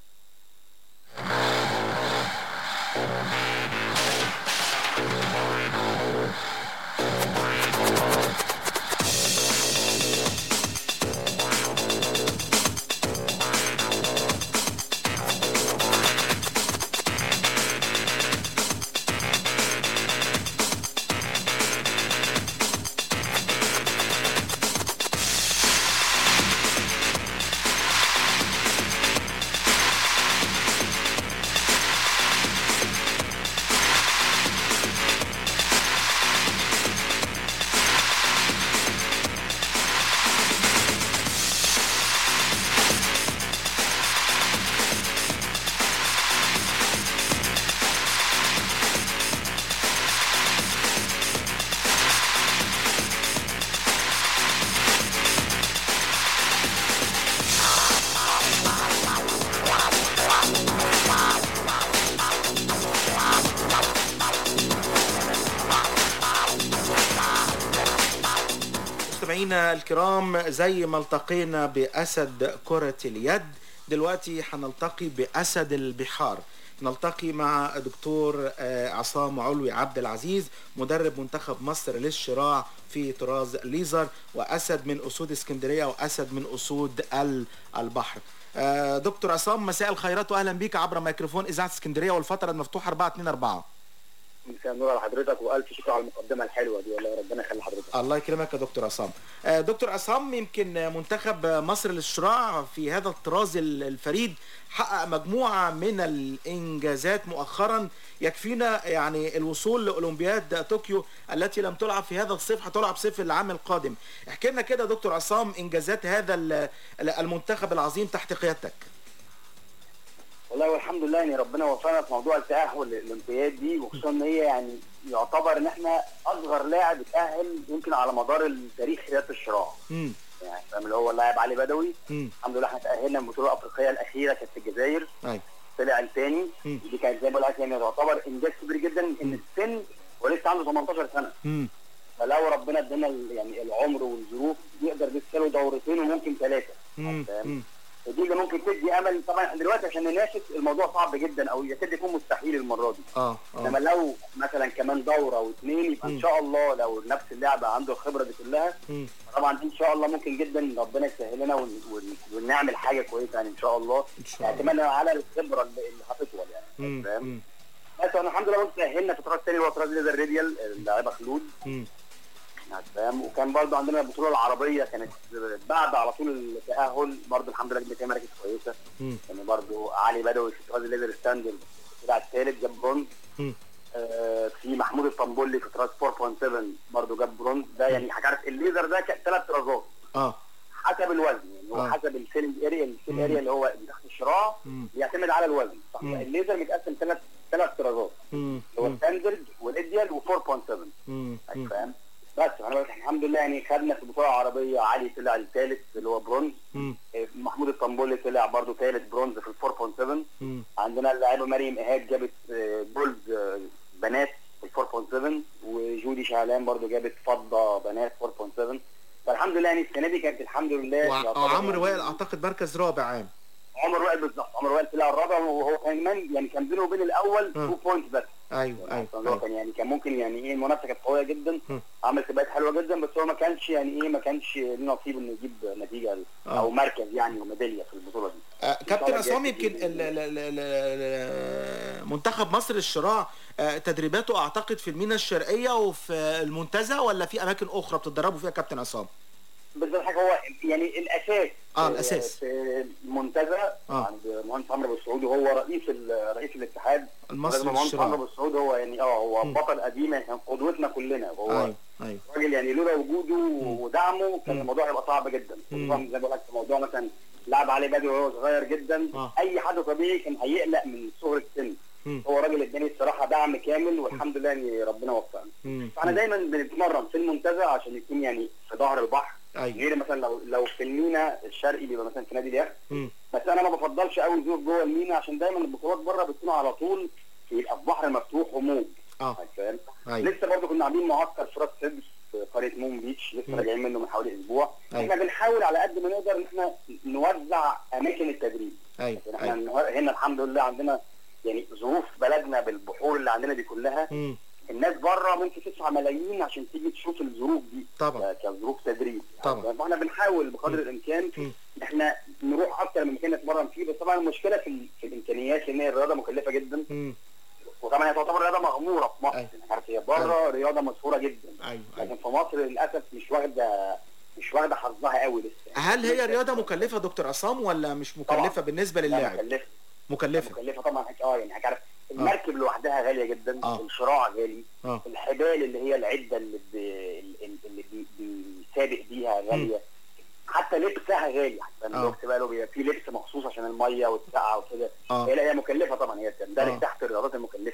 مستمعينا الكرام زي ما التقينا بأسد كرة اليد دلوقتي هنلتقي بأسد البحار نلتقي مع دكتور آه، عصام علوي عبد العزيز مدرب منتخب مصر للشراع في طراز ليزر وأسد من أسود اسكندرية وأسد من أسود ال- البحر آه، دكتور عصام مساء الخيرات وأهلا بك عبر ميكروفون إذاعة اسكندرية والفترة المفتوحة 424 مساء النور على حضرتك والف شكر على المقدمه الحلوه دي والله ربنا يخلي حضرتك الله يكرمك يا دكتور عصام آه، دكتور عصام يمكن منتخب مصر للشراع في هذا الطراز ال- الفريد حقق مجموعة من الإنجازات مؤخرا يكفينا يعني الوصول لأولمبياد طوكيو التي لم تلعب في هذا الصيف هتلعب صيف العام القادم احكي لنا كده يا دكتور عصام إنجازات هذا ال- المنتخب العظيم تحت قيادتك والله والحمد لله ان ربنا وفقنا في موضوع التاهل للاولمبياد دي وخصوصا ان هي يعني يعتبر ان احنا اصغر لاعب اتاهل يمكن على مدار التاريخ رياضه الشراع مم. يعني فاهم اللي هو اللاعب علي بدوي مم. الحمد لله احنا تاهلنا البطوله الافريقيه الاخيره كانت في الجزائر أيوة. طلع الثاني مم. دي كانت زي ما بقول لك يعني تعتبر انجاز كبير جدا ان السن ولسه عنده 18 سنه مم. فلو ربنا ادانا ال- يعني العمر والظروف يقدر لسه له دورتين وممكن ثلاثه مم. مم. ودي اللي ممكن تدي امل طبعا احنا دلوقتي عشان ننافس الموضوع صعب جدا او يكاد يكون مستحيل المره دي اه انما اه لو مثلا كمان دوره واثنين يبقى مم. ان شاء الله لو نفس اللاعب عنده الخبره دي كلها مم. طبعا ان شاء الله ممكن جدا ربنا يسهل لنا ون- ون- ونعمل حاجه كويسه يعني ان شاء الله إن شاء الله. اعتمادا على الخبره اللي اللي هتطول يعني مم. فاهم؟ مم. بس انا الحمد لله تاهلنا في الطراز الثاني اللي هو طراز ليزر ريديال اللاعيبه خلود مم. فاهم وكان برضو عندنا البطوله العربيه كانت بعد على طول التاهل برضو الحمد لله جبنا فيها مراكز كويسه مم. يعني برضو علي بدوي في طراز الليزر ستاندرد طلع الثالث جاب برونز مم. آه في محمود الطنبولي في تراس 4.7 برضه جاب برونز ده يعني حضرتك عارف الليزر ده كان ثلاث طرازات اه حسب الوزن يعني هو آه. حسب الفيلم اريا الفيلم مم. اريا اللي هو اللي تحت الشراع مم. بيعتمد على الوزن صح مم. الليزر متقسم ثلاث ثلاث طرازات مم. اللي هو مم. ستاندرد والايديال و4.7 مم. مم. فاهم بس انا بقول لك الحمد لله يعني خدنا في البطوله العربيه علي طلع الثالث اللي هو برونز مم. آه، محمود الطنبولي طلع برضه ثالث برونز في ال 4.7 مم. عندنا اللاعبه مريم ايهاب جابت آه، جولد آه، بنات في ال 4.7 وجودي شعلان برضه جابت فضه بنات 4.7 فالحمد لله يعني السنه دي كانت الحمد لله وع- يعتبر وعمرو يعني- وائل اعتقد مركز رابع عام عمر وائل بالظبط عمر وائل طلع الرابع وهو كمان يعني كان بينه وبين الاول آه. 2 بوينتس بس ايوه ايوه, هو أيوة. كان يعني كان ممكن يعني ايه المنافسه كانت قويه جدا مم. عمل سباقات حلوه جدا بس هو ما كانش يعني ايه ما كانش ليه نصيب انه يجيب نتيجه آه. او مركز يعني وميداليه في البطوله دي آه، كابتن إن شاء الله عصام جاي يمكن ال- ال- ال- ال- ال- منتخب مصر الشراع آه، تدريباته اعتقد في المينا الشرقيه وفي المنتزه ولا في اماكن اخرى بتتدربوا فيها كابتن عصام؟ بالظبط حاجه هو يعني الاساس آه، في- الأساس. في المنتزه آه. عند مهندس عمرو ابو السعود وهو رئيس ال- رئيس الاتحاد المصري لازم مهندس للشراع. عمرو ابو السعود هو يعني اه هو مم. بطل قديم يعني كان قدوتنا كلنا هو ايوه ايوه راجل يعني لولا وجوده ودعمه كان الموضوع هيبقى صعب جدا مم. خصوصا زي ما بقول لك في موضوع مثلا لعب علي بدري وهو صغير جدا آه. اي حد طبيعي كان هيقلق من صغر السن مم. هو راجل اداني الصراحه دعم كامل والحمد لله يعني ربنا وفقنا مم. فاحنا دايما بنتمرن في المنتزه عشان يكون يعني في ظهر البحر ايوه غير مثلا لو لو في المينا الشرقي بيبقى مثلا في نادي اليخت مم. بس انا ما بفضلش قوي ظروف جوه المينا عشان دايما البطولات بره بتكون على طول يبقى في بحر مفتوح وموج اه فاهم ايوه لسه برضه كنا عاملين معسكر في راس سدس في قريه مون بيتش لسه مم. راجعين منه من حوالي اسبوع أيوة. احنا بنحاول على قد ما نقدر ان احنا نوزع اماكن التدريب ايوه يعني احنا ايوه النهار- هنا الحمد لله عندنا يعني ظروف بلدنا بالبحور اللي عندنا دي كلها مم. الناس بره ممكن تدفع ملايين عشان تيجي تشوف الظروف دي طبعا ك- كظروف تدريب طبعا. فاحنا بنحاول بقدر الامكان مم. ان احنا نروح اكتر من مكان نتمرن فيه بس طبعا المشكله في, ال- في الامكانيات لان هي الرياضه مكلفه جدا مم. وطبعا هي تعتبر رياضه مغموره في مصر أيوة. يعني عارف هي بره رياضه مشهوره جدا ايوه لكن ايوه في مصر للاسف مش واخده مش واخده حظها قوي لسه هل هي رياضه مكلفه دكتور عصام ولا مش مكلفه طبعاً. بالنسبه لا، للاعب؟ مكلفه مكلفه مكلفه طبعا حك- اه يعني عارف المركب لوحدها غاليه جدا آه. الشراع غالي اه الحبال اللي هي العده اللي بي... اللي بي... بيسابق بيها غاليه حتى لبسها غالي حتى آه. الوقت بقى له بيبقى في لبس مخصوص عشان الميه والسقعه وكده آه. هي لا هي مكلفه طبعا هي تندرج آه. تحت الرياضات المكلفه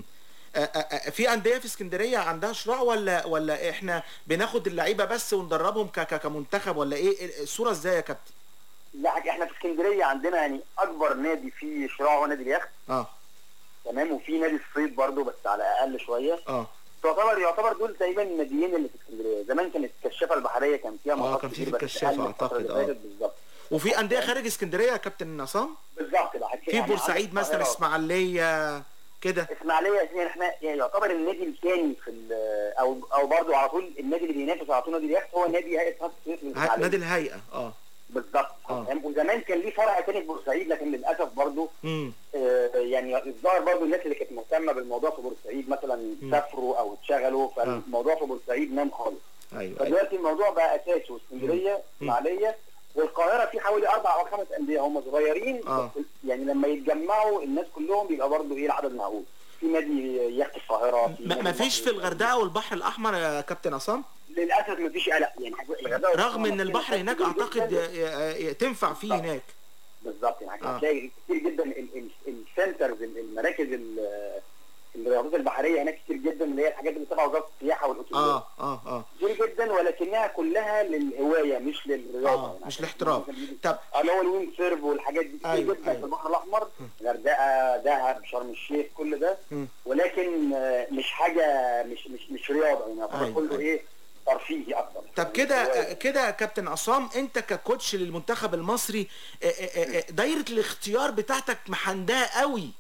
آه، آه، آه، في انديه في اسكندريه عندها شراع ولا ولا احنا بناخد اللعيبه بس وندربهم ك- ك- كمنتخب ولا ايه الصوره ازاي يا كابتن؟ لا حاجة احنا في اسكندريه عندنا يعني اكبر نادي فيه شراع هو نادي اليخت اه تمام وفي نادي الصيد برضه بس على اقل شويه اه تعتبر يعتبر دول تقريبا الناديين اللي في اسكندريه زمان كانت الكشافه البحريه كان فيها آه، مطاف كان في كتير بس الكشافة قل الفترة أعتقد، اللي آه. فاتت بالظبط وفي انديه خارج اسكندريه يا كابتن عصام؟ بالظبط بقى في يعني بورسعيد عندك مثلا القاهرة. اسماعيليه كده اسماعيليه يعني احنا يعني يعتبر النادي الثاني في ال- او او برضه على طول النادي اللي بينافس على طول نادي اليخت هو نادي هيئه اتحاد السويس من ه- الإسماعيلية. نادي الهيئه اه بالظبط آه. فاهم؟ وزمان كان ليه فرع تاني في بورسعيد لكن للاسف برضه امم آه، يعني الظاهر برضه الناس اللي كانت مهتمه بالموضوع في بورسعيد مثلا مم. سافروا او اتشغلوا فالموضوع في بورسعيد نام خالص ايوه ايوه فدلوقتي الموضوع بقى اساسه اسكندريه اسماعيليه والقاهره في حوالي اربع او خمس انديه هم صغيرين آه. بس يعني لما يتجمعوا الناس كلهم بيبقى برضه ايه العدد معقول في نادي يخت القاهره في ما نادي ما فيش في مصر. الغردقه والبحر الاحمر يا كابتن عصام؟ للاسف ما فيش قلق يعني الغردقه رغم ان والقاهرة البحر فيها هناك كتير اعتقد جداً. ي- ي- تنفع فيه هناك بالظبط يعني آه. هتلاقي كتير جدا ال- ال- السنترز ال- المراكز ال- الرياضات البحريه هناك كتير جدا اللي هي الحاجات اللي تبع وزاره السياحه والاوتيلات اه اه اه كتير جدا ولكنها كلها للهوايه مش للرياضه اه يعني مش الاحتراف طب اللي هو الويند سيرف والحاجات دي كتير أيوة، جدا أيوة. في البحر الاحمر غردقه دهب شرم الشيخ كل ده مم. ولكن آه، مش حاجه مش مش مش رياضه يعني يعتبر أيوة، كله أيوة. ايه ترفيهي اكتر طب كده كده يا كابتن عصام انت ككوتش للمنتخب المصري اه، اه، اه، دايره الاختيار بتاعتك محنداه قوي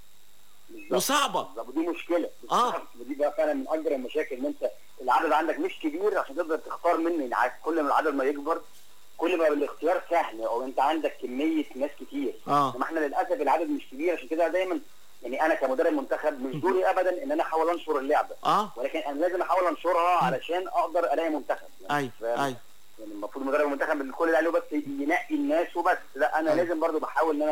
وصعبه بالظبط ودي مشكله اه بالظبط. ودي بقى فعلا من اكبر المشاكل ان انت العدد عندك مش كبير عشان تقدر تختار منه يعني عارف كل ما العدد ما يكبر كل ما الاختيار سهل او انت عندك كميه ناس كتير آه. انما احنا للاسف العدد مش كبير عشان كده دايما يعني انا كمدرب منتخب مش دوري ابدا ان انا احاول انشر اللعبه اه ولكن انا لازم احاول انشرها علشان اقدر الاقي منتخب ايوه فاهم؟ ايوه يعني المفروض مدرب المنتخب كل اللي عليه بس ينقي الناس وبس لا انا أيوة. لازم برضو بحاول ان انا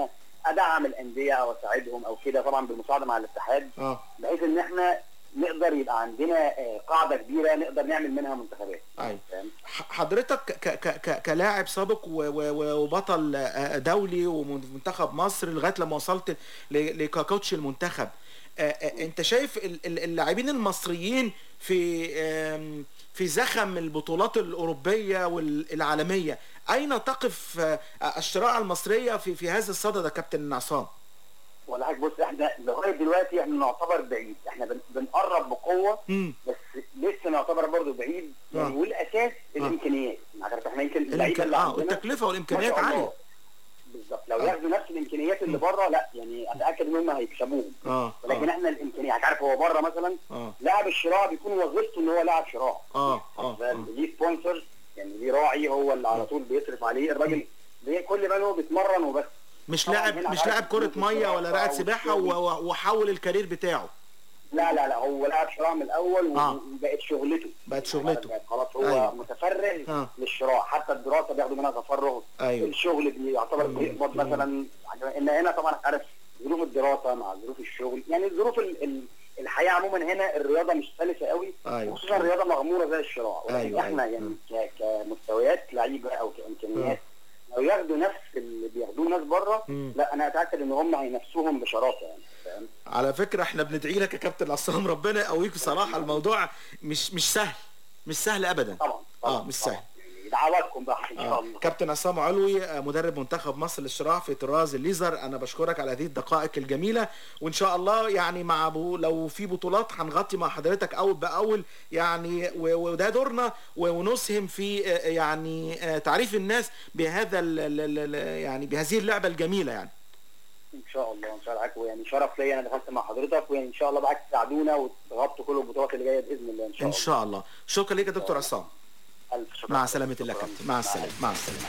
ادعم الانديه او اساعدهم او كده طبعا بالمساعده مع الاتحاد اه بحيث ان احنا نقدر يبقى عندنا آه، قاعده كبيره نقدر نعمل منها منتخبات ايوه فاهم؟ ح- حضرتك ك ك ك كلاعب سابق و- و- و- وبطل آه، دولي ومنتخب مصر لغايه لما وصلت ل- لكوتش المنتخب آه، آه، انت شايف ال- ال- اللاعبين المصريين في آم، في زخم البطولات الاوروبيه والعالميه اين تقف آه، الشراعه المصريه في في هذا الصدد يا كابتن عصام ولا حاجه بص احنا لغايه دلوقتي احنا نعتبر بعيد احنا بن- بنقرب بقوه مم. بس لسه نعتبر برضه بعيد يعني آه. والاساس الامكانيات عارف احنا يمكن اللعيبه الإمكان... اللي اه عندنا والتكلفه والامكانيات ما شاء الله. عاليه بالظبط لو آه. ياخدوا نفس الامكانيات اللي بره لا يعني اتاكد ان هم هيكسبوهم اه ولكن اه احنا الامكانيات عارف هو بره مثلا اه لاعب الشراء بيكون وظيفته ان هو لاعب شراء اه اه ده ليه سبونسر يعني ليه راعي هو اللي على طول بيصرف عليه الراجل بي- كل ما هو بيتمرن وبس مش طبعاً لاعب هنا مش عارف لاعب كرة فلوس مية ولا الشراء رائد سباحة والشغل. و- و- وحول الكارير بتاعه لا لا لا هو لاعب شراء من الاول و- آه. وبقت شغلته بقت شغلته يعني خلاص هو أيوة. متفرغ آه. للشراء حتى الدراسه بياخدوا منها تفرغ أيوة. الشغل بيعتبر بيقبض مثلا ان هنا طبعا عارف ظروف الدراسه مع ظروف الشغل يعني ظروف ال- ال- الحياه عموما هنا الرياضه مش سلسه قوي أيوة. وخصوصا الرياضه مغموره زي الشراء ولكن أيوة، احنا أيوة. يعني ك- كمستويات لعيبه او كامكانيات لو ياخدوا نفس اللي بياخدوه ناس بره مم. لا انا اتاكد ان هم هينافسوهم بشراسه يعني فاهم على فكرة احنا بندعي لك يا كابتن عصام ربنا يقويك بصراحة الموضوع مش مش سهل مش سهل ابدا طبعا اه مش سهل دعواتكم بقى ان شاء آه. الله كابتن عصام علوي آه، مدرب منتخب مصر للشراع في طراز الليزر انا بشكرك على هذه الدقائق الجميله وان شاء الله يعني مع بو لو في بطولات هنغطي مع حضرتك اول باول يعني و- وده دورنا و- ونسهم في آه، يعني آه، تعريف الناس بهذا ال- ال- ال- ال- يعني بهذه اللعبه الجميله يعني ان شاء الله ان شاء الله معاك ويعني شرف ليا انا دخلت مع حضرتك وان شاء الله بقى تساعدونا وتغطوا كل البطولات اللي جايه باذن الله ان شاء ان الله شاء الله شكرا لك يا دكتور عصام الف شكر مع سلامه الله يا كابتن مع السلامه مع السلامه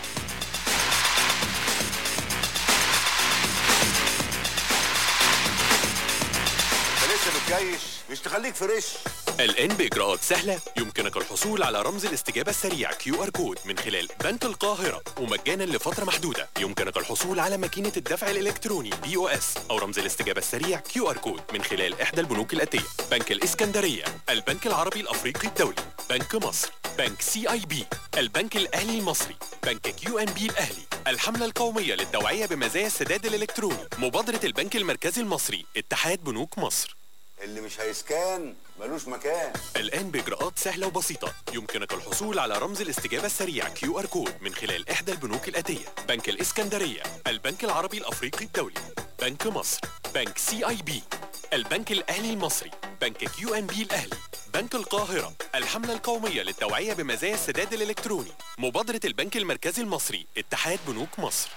انت لسه بتجيش مش تخليك فريش الآن بإجراءات سهلة يمكنك الحصول على رمز الاستجابة السريع كيو ار كود من خلال بنك القاهرة ومجانا لفترة محدودة يمكنك الحصول على ماكينة الدفع الإلكتروني بي او اس أو رمز الاستجابة السريع كيو ار كود من خلال إحدى البنوك الآتية بنك الإسكندرية البنك العربي الأفريقي الدولي بنك مصر بنك سي اي بي البنك الأهلي المصري بنك كيو ان بي الأهلي الحملة القومية للتوعية بمزايا السداد الإلكتروني مبادرة البنك المركزي المصري اتحاد بنوك مصر اللي مش هيسكان ملوش مكان الآن بإجراءات سهلة وبسيطة يمكنك الحصول على رمز الاستجابة السريع كيو ار كود من خلال إحدى البنوك الآتية بنك الإسكندرية البنك العربي الأفريقي الدولي بنك مصر بنك سي اي بي البنك الأهلي المصري بنك كيو ان بي الأهلي بنك القاهرة الحملة القومية للتوعية بمزايا السداد الإلكتروني مبادرة البنك المركزي المصري اتحاد بنوك مصر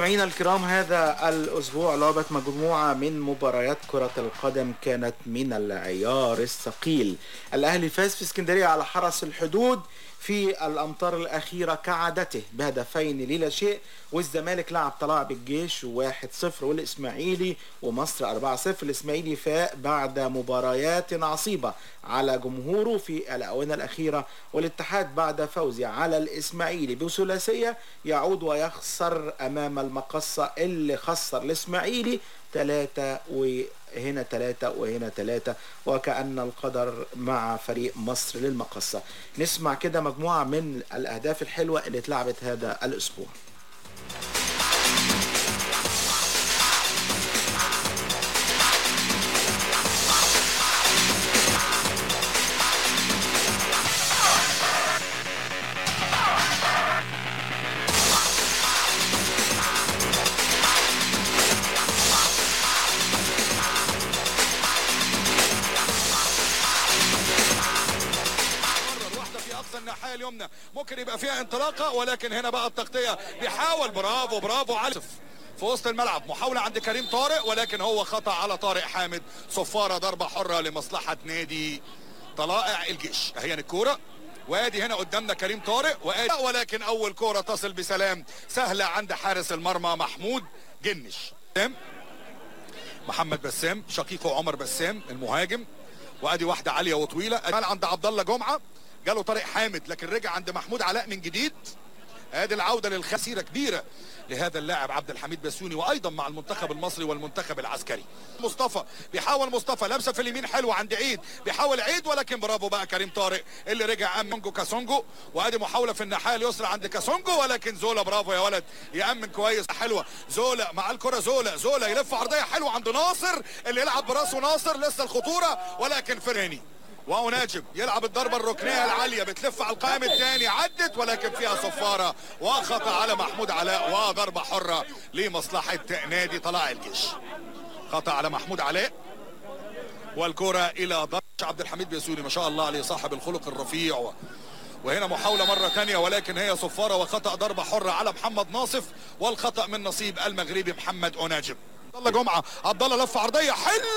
مستمعينا الكرام هذا الأسبوع لعبت مجموعة من مباريات كرة القدم كانت من العيار الثقيل الأهلي فاز في اسكندرية على حرس الحدود في الأمطار الأخيرة كعادته بهدفين للا شيء والزمالك لعب طلائع بالجيش 1-0 والإسماعيلي ومصر 4-0 الإسماعيلي فاق بعد مباريات عصيبة على جمهوره في الآونة الأخيرة والاتحاد بعد فوزه على الإسماعيلي بثلاثية يعود ويخسر أمام المقصة اللي خسر الإسماعيلي ثلاثة وهنا ثلاثة وهنا ثلاثة وكأن القدر مع فريق مصر للمقصة نسمع كده مجموعة من الأهداف الحلوة اللي اتلعبت هذا الأسبوع واحده في اقصى الناحيه اليمنى ممكن يبقى فيها انطلاقه ولكن هنا بقى التغطيه بيحاول برافو برافو علي في وسط الملعب محاولة عند كريم طارق ولكن هو خطأ على طارق حامد صفارة ضربة حرة لمصلحة نادي طلائع الجيش اهي الكورة وادي هنا قدامنا كريم طارق وادي ولكن اول كورة تصل بسلام سهلة عند حارس المرمى محمود جنش تمام محمد بسام شقيقه عمر بسام المهاجم وادي واحده عاليه وطويله قال عند عبد الله جمعه جاله طارق حامد لكن رجع عند محمود علاء من جديد ادي العوده للخسيره كبيره لهذا اللاعب عبد الحميد بسيوني وايضا مع المنتخب المصري والمنتخب العسكري مصطفى بيحاول مصطفى لمسه في اليمين حلوه عند عيد بيحاول عيد ولكن برافو بقى كريم طارق اللي رجع امن كونجو كاسونجو وادي محاوله في الناحيه اليسرى عند كاسونجو ولكن زولا برافو يا ولد يامن كويس حلوه زولا مع الكره زولا زولا يلف عرضيه حلوه عند ناصر اللي يلعب براسه ناصر لسه الخطوره ولكن فراني وناجم يلعب الضربة الركنية العالية بتلف على القائم الثاني عدت ولكن فيها صفارة وخطأ على محمود علاء وضربة حرة لمصلحة نادي طلائع الجيش خطأ على محمود علاء والكرة إلى ضرب عبد الحميد بيسوني ما شاء الله عليه صاحب الخلق الرفيع و... وهنا محاولة مرة تانية ولكن هي صفارة وخطأ ضربة حرة على محمد ناصف والخطأ من نصيب المغربي محمد أناجم عبد الله جمعة عبد الله لف عرضية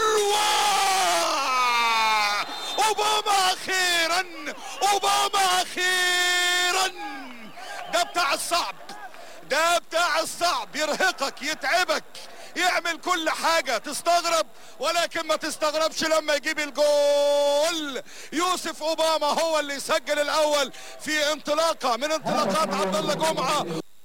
حلوة اوباما اخيرا اوباما اخيرا ده بتاع الصعب ده بتاع الصعب يرهقك يتعبك يعمل كل حاجة تستغرب ولكن ما تستغربش لما يجيب الجول يوسف اوباما هو اللي يسجل الاول في انطلاقة من انطلاقات عبد الله جمعة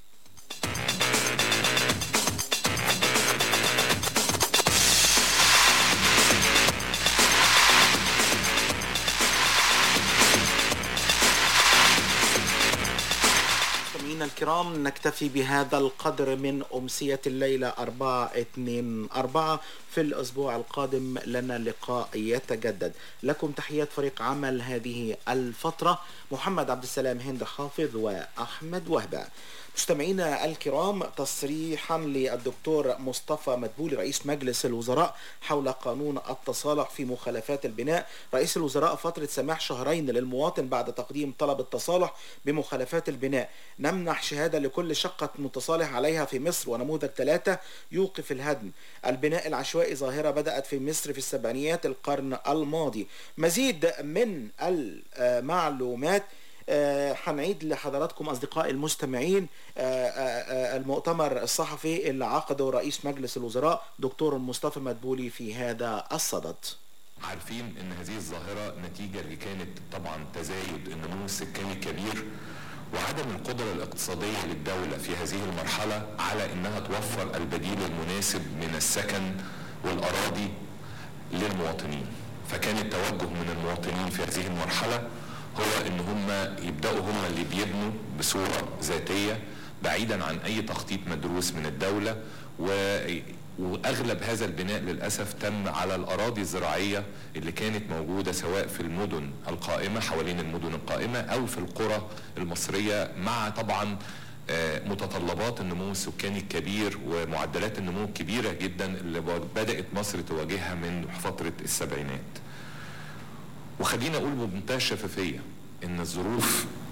مستمعينا الكرام نكتفي بهذا القدر من أمسية الليلة 4 2 4 في الأسبوع القادم لنا لقاء يتجدد لكم تحيات فريق عمل هذه الفترة محمد عبد السلام هند حافظ وأحمد وهبة مستمعينا الكرام تصريحا للدكتور مصطفى مدبولي رئيس مجلس الوزراء حول قانون التصالح في مخالفات البناء رئيس الوزراء فترة سماح شهرين للمواطن بعد تقديم طلب التصالح بمخالفات البناء نمنح شهادة لكل شقة متصالح عليها في مصر ونموذج ثلاثة يوقف الهدم البناء العشوائي ظاهرة بدأت في مصر في السبعينيات القرن الماضي مزيد من المعلومات آه، هنعيد لحضراتكم اصدقائي المستمعين آه، آه، آه، المؤتمر الصحفي اللي عقده رئيس مجلس الوزراء دكتور مصطفى مدبولي في هذا الصدد عارفين ان هذه الظاهرة نتيجة لكانت طبعا تزايد النمو السكاني الكبير وعدم القدرة الاقتصادية للدولة في هذه المرحلة على انها توفر البديل المناسب من السكن والاراضي للمواطنين فكان التوجه من المواطنين في هذه المرحلة هو ان هم يبدأوا هم اللي بيبنوا بصورة ذاتية بعيدا عن اي تخطيط مدروس من الدولة و واغلب هذا البناء للاسف تم على الاراضي الزراعيه اللي كانت موجوده سواء في المدن القائمه حوالين المدن القائمه او في القرى المصريه مع طبعا آه، متطلبات النمو السكاني الكبير ومعدلات النمو الكبيره جدا اللي بدات مصر تواجهها من فتره السبعينات. وخلينا اقول بمنتهى الشفافيه ان الظروف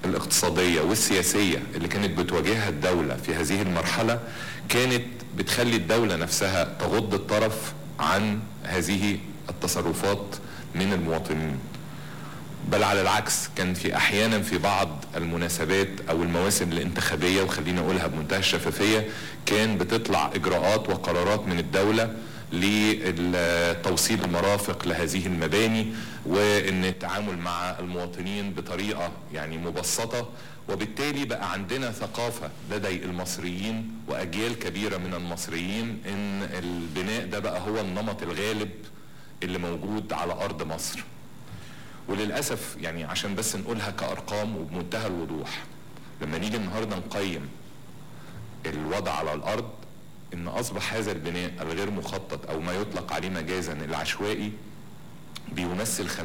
الاقتصادية والسياسية اللي كانت بتواجهها الدولة في هذه المرحلة كانت بتخلي الدولة نفسها تغض الطرف عن هذه التصرفات من المواطنين بل على العكس كان في احيانا في بعض المناسبات او المواسم الانتخابيه وخليني اقولها بمنتهى الشفافيه كان بتطلع اجراءات وقرارات من الدوله لتوصيل المرافق لهذه المباني وان التعامل مع المواطنين بطريقه يعني مبسطه وبالتالي بقى عندنا ثقافه لدي المصريين واجيال كبيره من المصريين ان البناء ده بقى هو النمط الغالب اللي موجود على ارض مصر وللاسف يعني عشان بس نقولها كارقام وبمنتهى الوضوح لما نيجي النهارده نقيم الوضع على الارض ان اصبح هذا البناء الغير مخطط او ما يطلق عليه مجازا العشوائي بيمثل 50%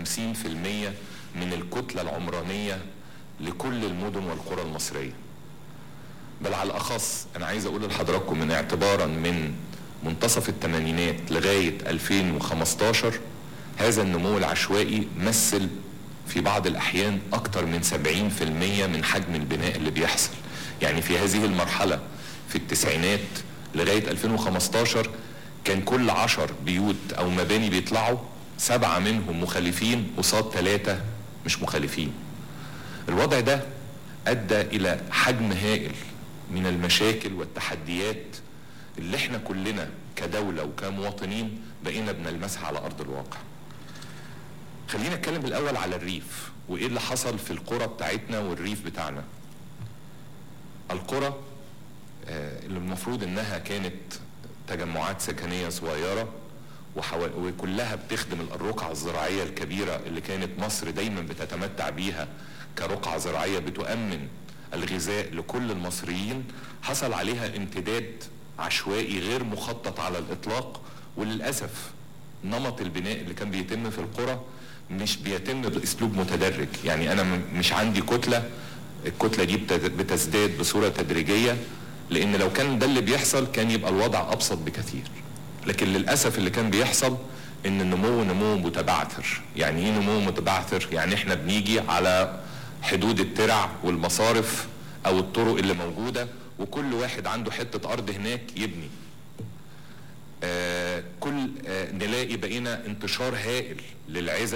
من الكتله العمرانيه لكل المدن والقرى المصريه بل على الاخص انا عايز اقول لحضراتكم من اعتبارا من منتصف الثمانينات لغايه 2015 هذا النمو العشوائي مثل في بعض الأحيان أكثر من 70% من حجم البناء اللي بيحصل يعني في هذه المرحلة في التسعينات لغاية 2015 كان كل عشر بيوت أو مباني بيطلعوا سبعة منهم مخالفين قصاد ثلاثة مش مخالفين الوضع ده أدى إلى حجم هائل من المشاكل والتحديات اللي احنا كلنا كدولة وكمواطنين بقينا بنلمسها على أرض الواقع خلينا نتكلم الاول على الريف وايه اللي حصل في القرى بتاعتنا والريف بتاعنا القرى آه، اللي المفروض انها كانت تجمعات سكنيه صغيره وحو... وكلها بتخدم الرقعة الزراعية الكبيرة اللي كانت مصر دايما بتتمتع بيها كرقعة زراعية بتؤمن الغذاء لكل المصريين حصل عليها امتداد عشوائي غير مخطط على الإطلاق وللأسف نمط البناء اللي كان بيتم في القرى مش بيتم باسلوب متدرج يعني انا م- مش عندي كتله الكتله دي بت- بتزداد بصوره تدريجيه لان لو كان ده اللي بيحصل كان يبقى الوضع ابسط بكثير لكن للاسف اللي كان بيحصل ان النمو نمو متبعثر يعني ايه نمو متبعثر يعني احنا بنيجي على حدود الترع والمصارف او الطرق اللي موجوده وكل واحد عنده حته ارض هناك يبني آه كل آه نلاقي بقينا انتشار هائل للعزل